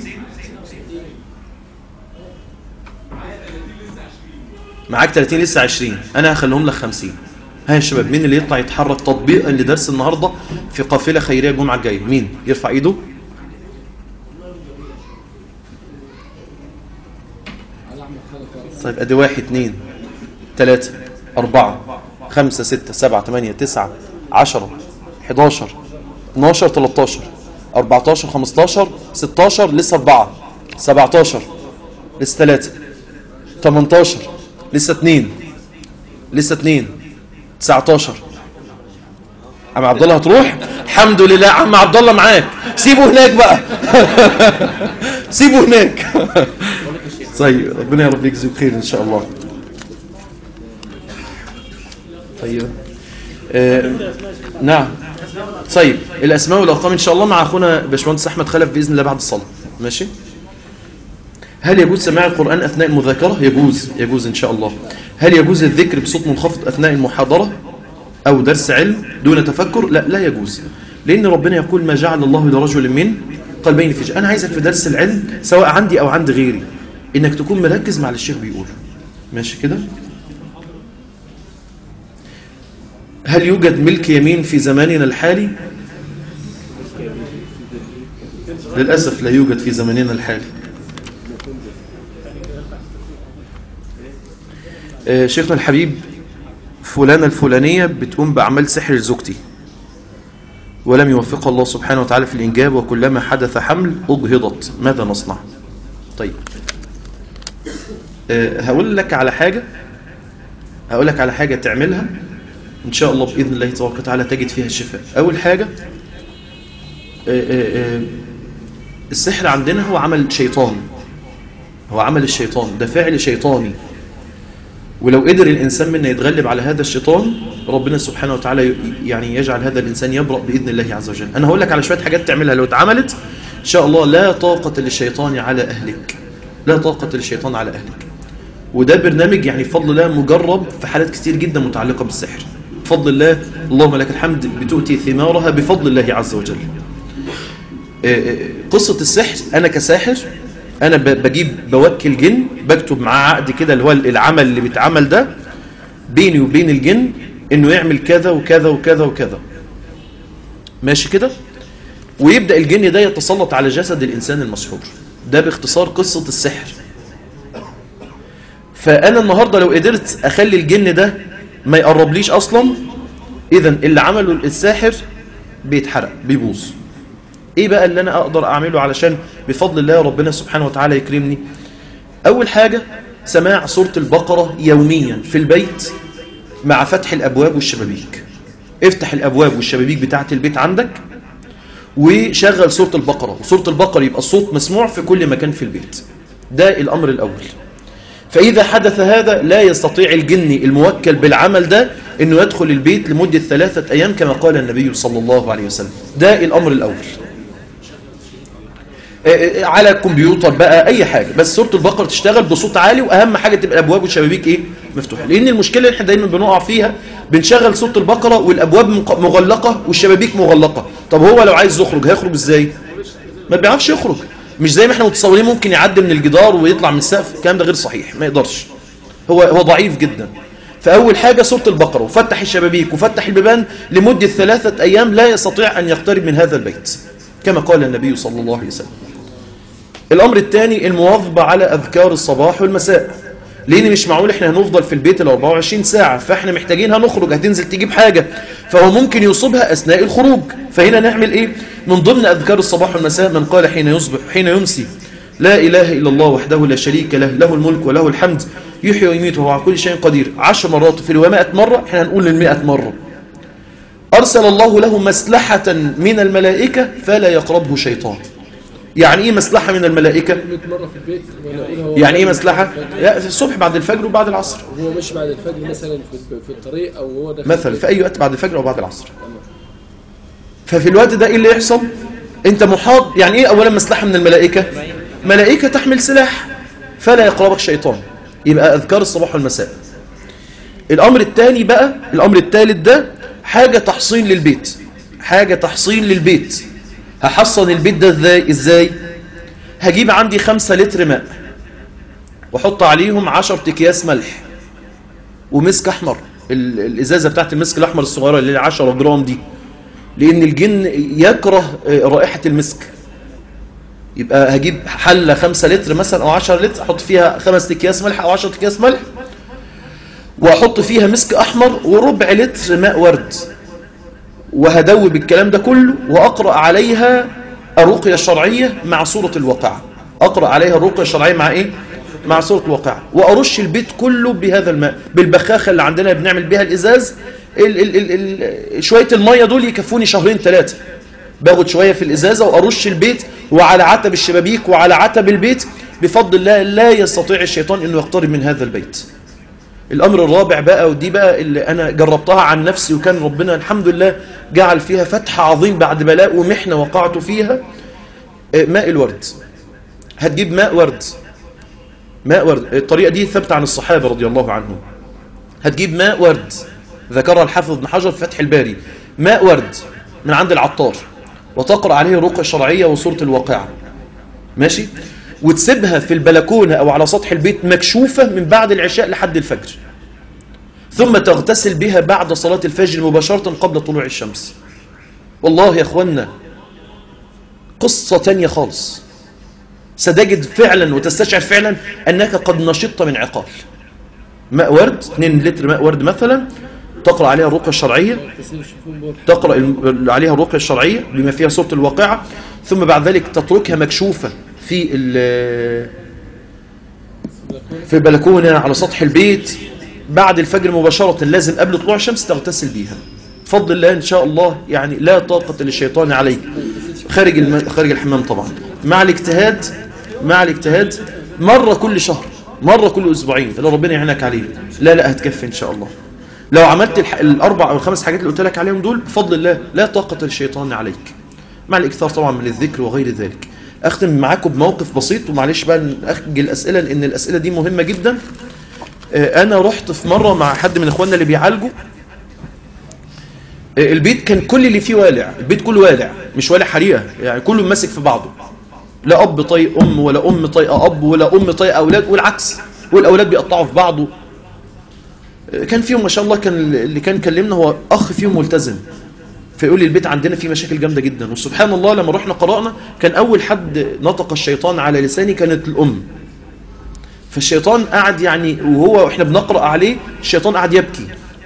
معاك 30 لسه 20 انا هخليهم لك 50 ها يا شباب مين اللي يطلع يتحرك تطبيقا لدرس النهارده في قافله خيريه الجمعه الجايه مين يرفع ايده طيب ادي واحد اثنين ثلاثة أربعة خمسة ستة سبعة ثمانية تسعة عشرة 11 12 13 14 15 16 لسه 4 17 لسه 3 18 لسه 2 لسه 2 19 عم عبد الله هتروح الحمد لله عم عبد الله معاك سيبه هناك بقى سيبه هناك طيب ربنا يا رب يجزيه خير ان شاء الله طيب آه نعم طيب الاسماء والارقام ان شاء الله مع اخونا باشمهندس احمد خلف باذن الله بعد الصلاه ماشي هل يجوز سماع القران اثناء المذاكره يجوز يجوز ان شاء الله هل يجوز الذكر بصوت منخفض اثناء المحاضره او درس علم دون تفكر لا لا يجوز لان ربنا يقول ما جعل الله لرجل من قلبين في انا عايزك في درس العلم سواء عندي او عند غيري انك تكون مركز مع اللي الشيخ بيقوله ماشي كده هل يوجد ملك يمين في زماننا الحالي للأسف لا يوجد في زماننا الحالي آه، شيخنا الحبيب فلانة الفلانية بتقوم بأعمال سحر لزوجتي ولم يوفقها الله سبحانه وتعالى في الإنجاب وكلما حدث حمل أجهضت ماذا نصنع طيب آه، هقول لك على حاجة هقول لك على حاجة تعملها إن شاء الله بإذن الله تبارك وتعالى تجد فيها الشفاء أول حاجة آه، آه، آه، السحر عندنا هو عمل شيطان هو عمل الشيطان ده فعل شيطاني ولو قدر الإنسان منا يتغلب على هذا الشيطان ربنا سبحانه وتعالى يعني يجعل هذا الإنسان يبرأ بإذن الله عز وجل أنا هقول لك على شوية حاجات تعملها لو اتعملت إن شاء الله لا طاقة للشيطان على أهلك لا طاقة للشيطان على أهلك وده برنامج يعني بفضل الله مجرب في حالات كتير جدا متعلقة بالسحر بفضل الله اللهم لك الحمد بتؤتي ثمارها بفضل الله عز وجل آه، آه، قصة السحر أنا كساحر أنا ب- بجيب بوكل جن بكتب معاه عقد كده اللي هو العمل اللي بيتعمل ده بيني وبين الجن إنه يعمل كذا وكذا وكذا وكذا ماشي كده ويبدأ الجن ده يتسلط على جسد الإنسان المسحور ده باختصار قصة السحر فأنا النهاردة لو قدرت أخلي الجن ده ما يقربليش أصلا إذا اللي عمله الساحر بيتحرق بيبوظ ايه بقى اللي انا اقدر اعمله علشان بفضل الله ربنا سبحانه وتعالى يكرمني اول حاجة سماع سورة البقرة يوميا في البيت مع فتح الابواب والشبابيك افتح الابواب والشبابيك بتاعة البيت عندك وشغل سورة البقرة وسورة البقرة يبقى الصوت مسموع في كل مكان في البيت ده الامر الاول فإذا حدث هذا لا يستطيع الجن الموكل بالعمل ده أنه يدخل البيت لمدة ثلاثة أيام كما قال النبي صلى الله عليه وسلم ده الأمر الأول آه، آه، على الكمبيوتر بقى أي حاجة بس سورة البقرة تشتغل بصوت عالي وأهم حاجة تبقى الأبواب والشبابيك إيه مفتوحة لأن المشكلة اللي احنا دايما بنقع فيها بنشغل سورة البقرة والأبواب مق- مغلقة والشبابيك مغلقة طب هو لو عايز يخرج هيخرج إزاي ما بيعرفش يخرج مش زي ما احنا متصورين ممكن يعدي من الجدار ويطلع من السقف الكلام ده غير صحيح ما يقدرش هو هو ضعيف جدا فأول حاجة سورة البقرة وفتح الشبابيك وفتح البيبان لمدة ثلاثة أيام لا يستطيع أن يقترب من هذا البيت كما قال النبي صلى الله عليه وسلم الأمر الثاني المواظبة على أذكار الصباح والمساء لأن مش معقول احنا هنفضل في البيت ال 24 ساعة فاحنا محتاجين هنخرج هتنزل تجيب حاجة فهو ممكن يصيبها أثناء الخروج فهنا نعمل إيه؟ من ضمن أذكار الصباح والمساء من قال حين يصبح حين يمسي لا إله إلا الله وحده لا شريك له له الملك وله الحمد يحيي ويميت وهو على كل شيء قدير عشر مرات في الرواية 100 مرة احنا هنقول للمئة مرة أرسل الله له مسلحة من الملائكة فلا يقربه شيطان يعني إيه مسلحة من الملائكة 100 مرة في البيت ولا أقول هو يعني إيه مسلحة لا، في الصبح بعد الفجر وبعد العصر هو ماشي بعد الفجر مثلا في, في الطريق أو هو داخل مثلا في أي وقت بعد الفجر أو بعد العصر ففي الوقت ده إيه اللي يحصل أنت محاط يعني إيه أولا مسلحة من الملائكة ملائكة تحمل سلاح فلا يقربك شيطان يبقى أذكار الصباح والمساء الأمر الثاني بقى الأمر الثالث ده حاجة تحصين للبيت حاجة تحصين للبيت هحصن البيت ده ازاي ازاي هجيب عندي خمسة لتر ماء واحط عليهم عشر اكياس ملح ومسك احمر ال- الازازة بتاعت المسك الاحمر الصغيرة اللي هي 10 جرام دي لان الجن يكره آه، رائحة المسك يبقى هجيب حلة خمسة لتر مثلا او 10 لتر احط فيها خمس اكياس ملح او 10 اكياس ملح واحط فيها مسك احمر وربع لتر ماء ورد وهدوب الكلام ده كله واقرا عليها الرقيه الشرعيه مع سوره الواقعه اقرا عليها الرقيه الشرعيه مع ايه مع سوره الواقعه وارش البيت كله بهذا الماء بالبخاخه اللي عندنا بنعمل بيها الازاز ال ال ال ال شويه الميه دول يكفوني شهرين ثلاثه باخد شويه في الازازه وارش البيت وعلى عتب الشبابيك وعلى عتب البيت بفضل الله لا يستطيع الشيطان انه يقترب من هذا البيت الأمر الرابع بقى ودي بقى اللي أنا جربتها عن نفسي وكان ربنا الحمد لله جعل فيها فتح عظيم بعد بلاء ومحنة وقعت فيها آه، ماء الورد هتجيب ماء ورد ماء ورد الطريقة دي ثابتة عن الصحابة رضي الله عنهم هتجيب ماء ورد ذكرها الحافظ ابن حجر في فتح الباري ماء ورد من عند العطار وتقرأ عليه الرقية الشرعية وسورة الواقعة ماشي وتسيبها في البلكونة أو على سطح البيت مكشوفة من بعد العشاء لحد الفجر ثم تغتسل بها بعد صلاة الفجر مباشرة قبل طلوع الشمس والله يا أخوانا قصة تانية خالص ستجد فعلا وتستشعر فعلا أنك قد نشطت من عقال ماء ورد 2 لتر ماء ورد مثلا تقرأ عليها الرقية الشرعية تسيب الشوفون بول تقرأ الم- عليها الرقية الشرعية بما فيها سورة الواقعة ثم بعد ذلك تتركها مكشوفة في ال- في البلكونة على سطح البيت بعد الفجر مباشرة لازم قبل طلوع الشمس تغتسل بيها بفضل الله إن شاء الله يعني لا طاقة للشيطان عليك خارج الم... خارج الحمام طبعا مع الاجتهاد مع الاجتهاد مرة كل شهر مرة كل أسبوعين لو ربنا يعينك عليه لا لا هتكفي إن شاء الله لو عملت الح... الأربع أو الخمس حاجات اللي قلت لك عليهم دول بفضل الله لا طاقة للشيطان عليك مع الإكثار طبعا من الذكر وغير ذلك أختم معاكم بموقف بسيط ومعلش بقى أخجل الأسئلة لأن الأسئلة دي مهمة جدا آه، أنا رحت في مرة مع حد من إخواننا اللي بيعالجوا آه، البيت كان كل اللي فيه والع البيت كله والع مش والع حريقة يعني كله ماسك في بعضه لا أب طايق أم ولا أم طايقة أب ولا أم طايقة أولاد والعكس والأولاد بيقطعوا في بعضه آه، كان فيهم ما شاء الله كان اللي كان كلمنا هو أخ فيهم ملتزم فيقول لي البيت عندنا فيه مشاكل جامدة جدا وسبحان الله لما رحنا قرأنا كان أول حد نطق الشيطان على لساني كانت الأم فالشيطان قعد يعني وهو احنا بنقرأ عليه الشيطان قعد يبكي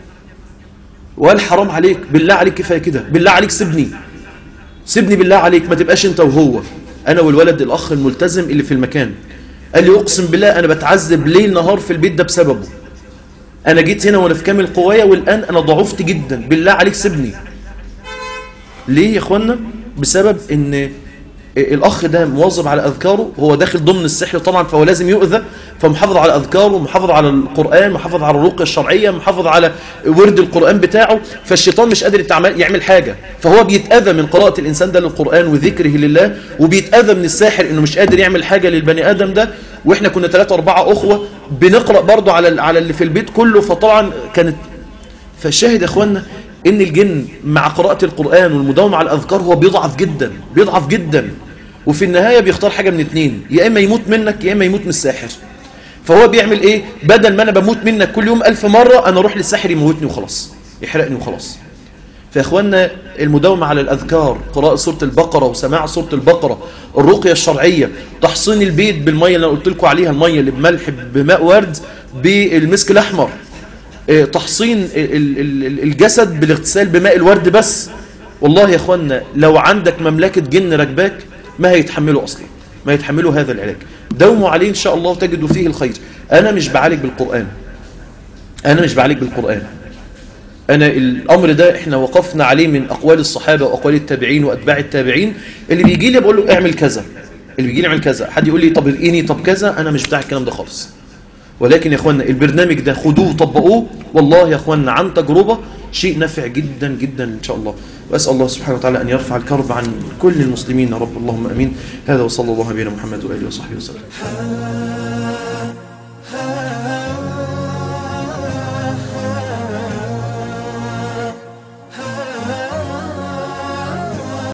وقال حرام عليك بالله عليك كفايه كده بالله عليك سيبني سيبني بالله عليك ما تبقاش انت وهو انا والولد الاخ الملتزم اللي في المكان قال لي اقسم بالله انا بتعذب ليل نهار في البيت ده بسببه انا جيت هنا وانا في كامل قوايا والان انا ضعفت جدا بالله عليك سيبني ليه يا اخوانا بسبب ان الاخ ده مواظب على اذكاره هو داخل ضمن السحر طبعا فهو لازم يؤذى فمحافظ على اذكاره محافظ على القران محافظ على الرقيه الشرعيه محافظ على ورد القران بتاعه فالشيطان مش قادر يتعمل- يعمل حاجه فهو بيتاذى من قراءه الانسان ده للقران وذكره لله وبيتاذى من الساحر انه مش قادر يعمل حاجه للبني ادم ده واحنا كنا ثلاثة أربعة أخوة بنقرأ برضه على على اللي في البيت كله فطبعا كانت فالشاهد يا اخوانا ان الجن مع قراءة القرآن والمداومة على الأذكار هو بيضعف جدا بيضعف جدا وفي النهاية بيختار حاجة من اتنين يا إما يموت منك يا إما يموت من الساحر فهو بيعمل إيه بدل ما أنا بموت منك كل يوم ألف مرة أنا أروح للساحر يموتني وخلاص يحرقني وخلاص فيا اخوانا المداومة على الأذكار قراءة سورة البقرة وسماع سورة البقرة الرقية الشرعية تحصين البيت بالمية اللي أنا قلت لكم عليها المية اللي بملح بماء ورد بالمسك الأحمر آه، تحصين ال- ال- ال- الجسد بالاغتسال بماء الورد بس والله يا اخوانا لو عندك مملكة جن راكباك ما هيتحملوا اصلا ما يتحملوا هذا العلاج داوموا عليه ان شاء الله تجدوا فيه الخير انا مش بعالج بالقرآن انا مش بعالج بالقرآن أنا الأمر ده إحنا وقفنا عليه من أقوال الصحابة وأقوال التابعين وأتباع التابعين اللي بيجي لي بقول له اعمل كذا اللي بيجي لي اعمل كذا حد يقول لي طب ارقيني طب كذا أنا مش بتاع الكلام ده خالص ولكن يا أخوانا البرنامج ده خدوه وطبقوه والله يا أخوانا عن تجربة شيء نافع جدا جدا إن شاء الله وأسأل الله سبحانه وتعالى أن يرفع الكرب عن كل المسلمين يا رب اللهم أمين هذا وصلى الله على نبينا محمد وآله وصحبه وسلم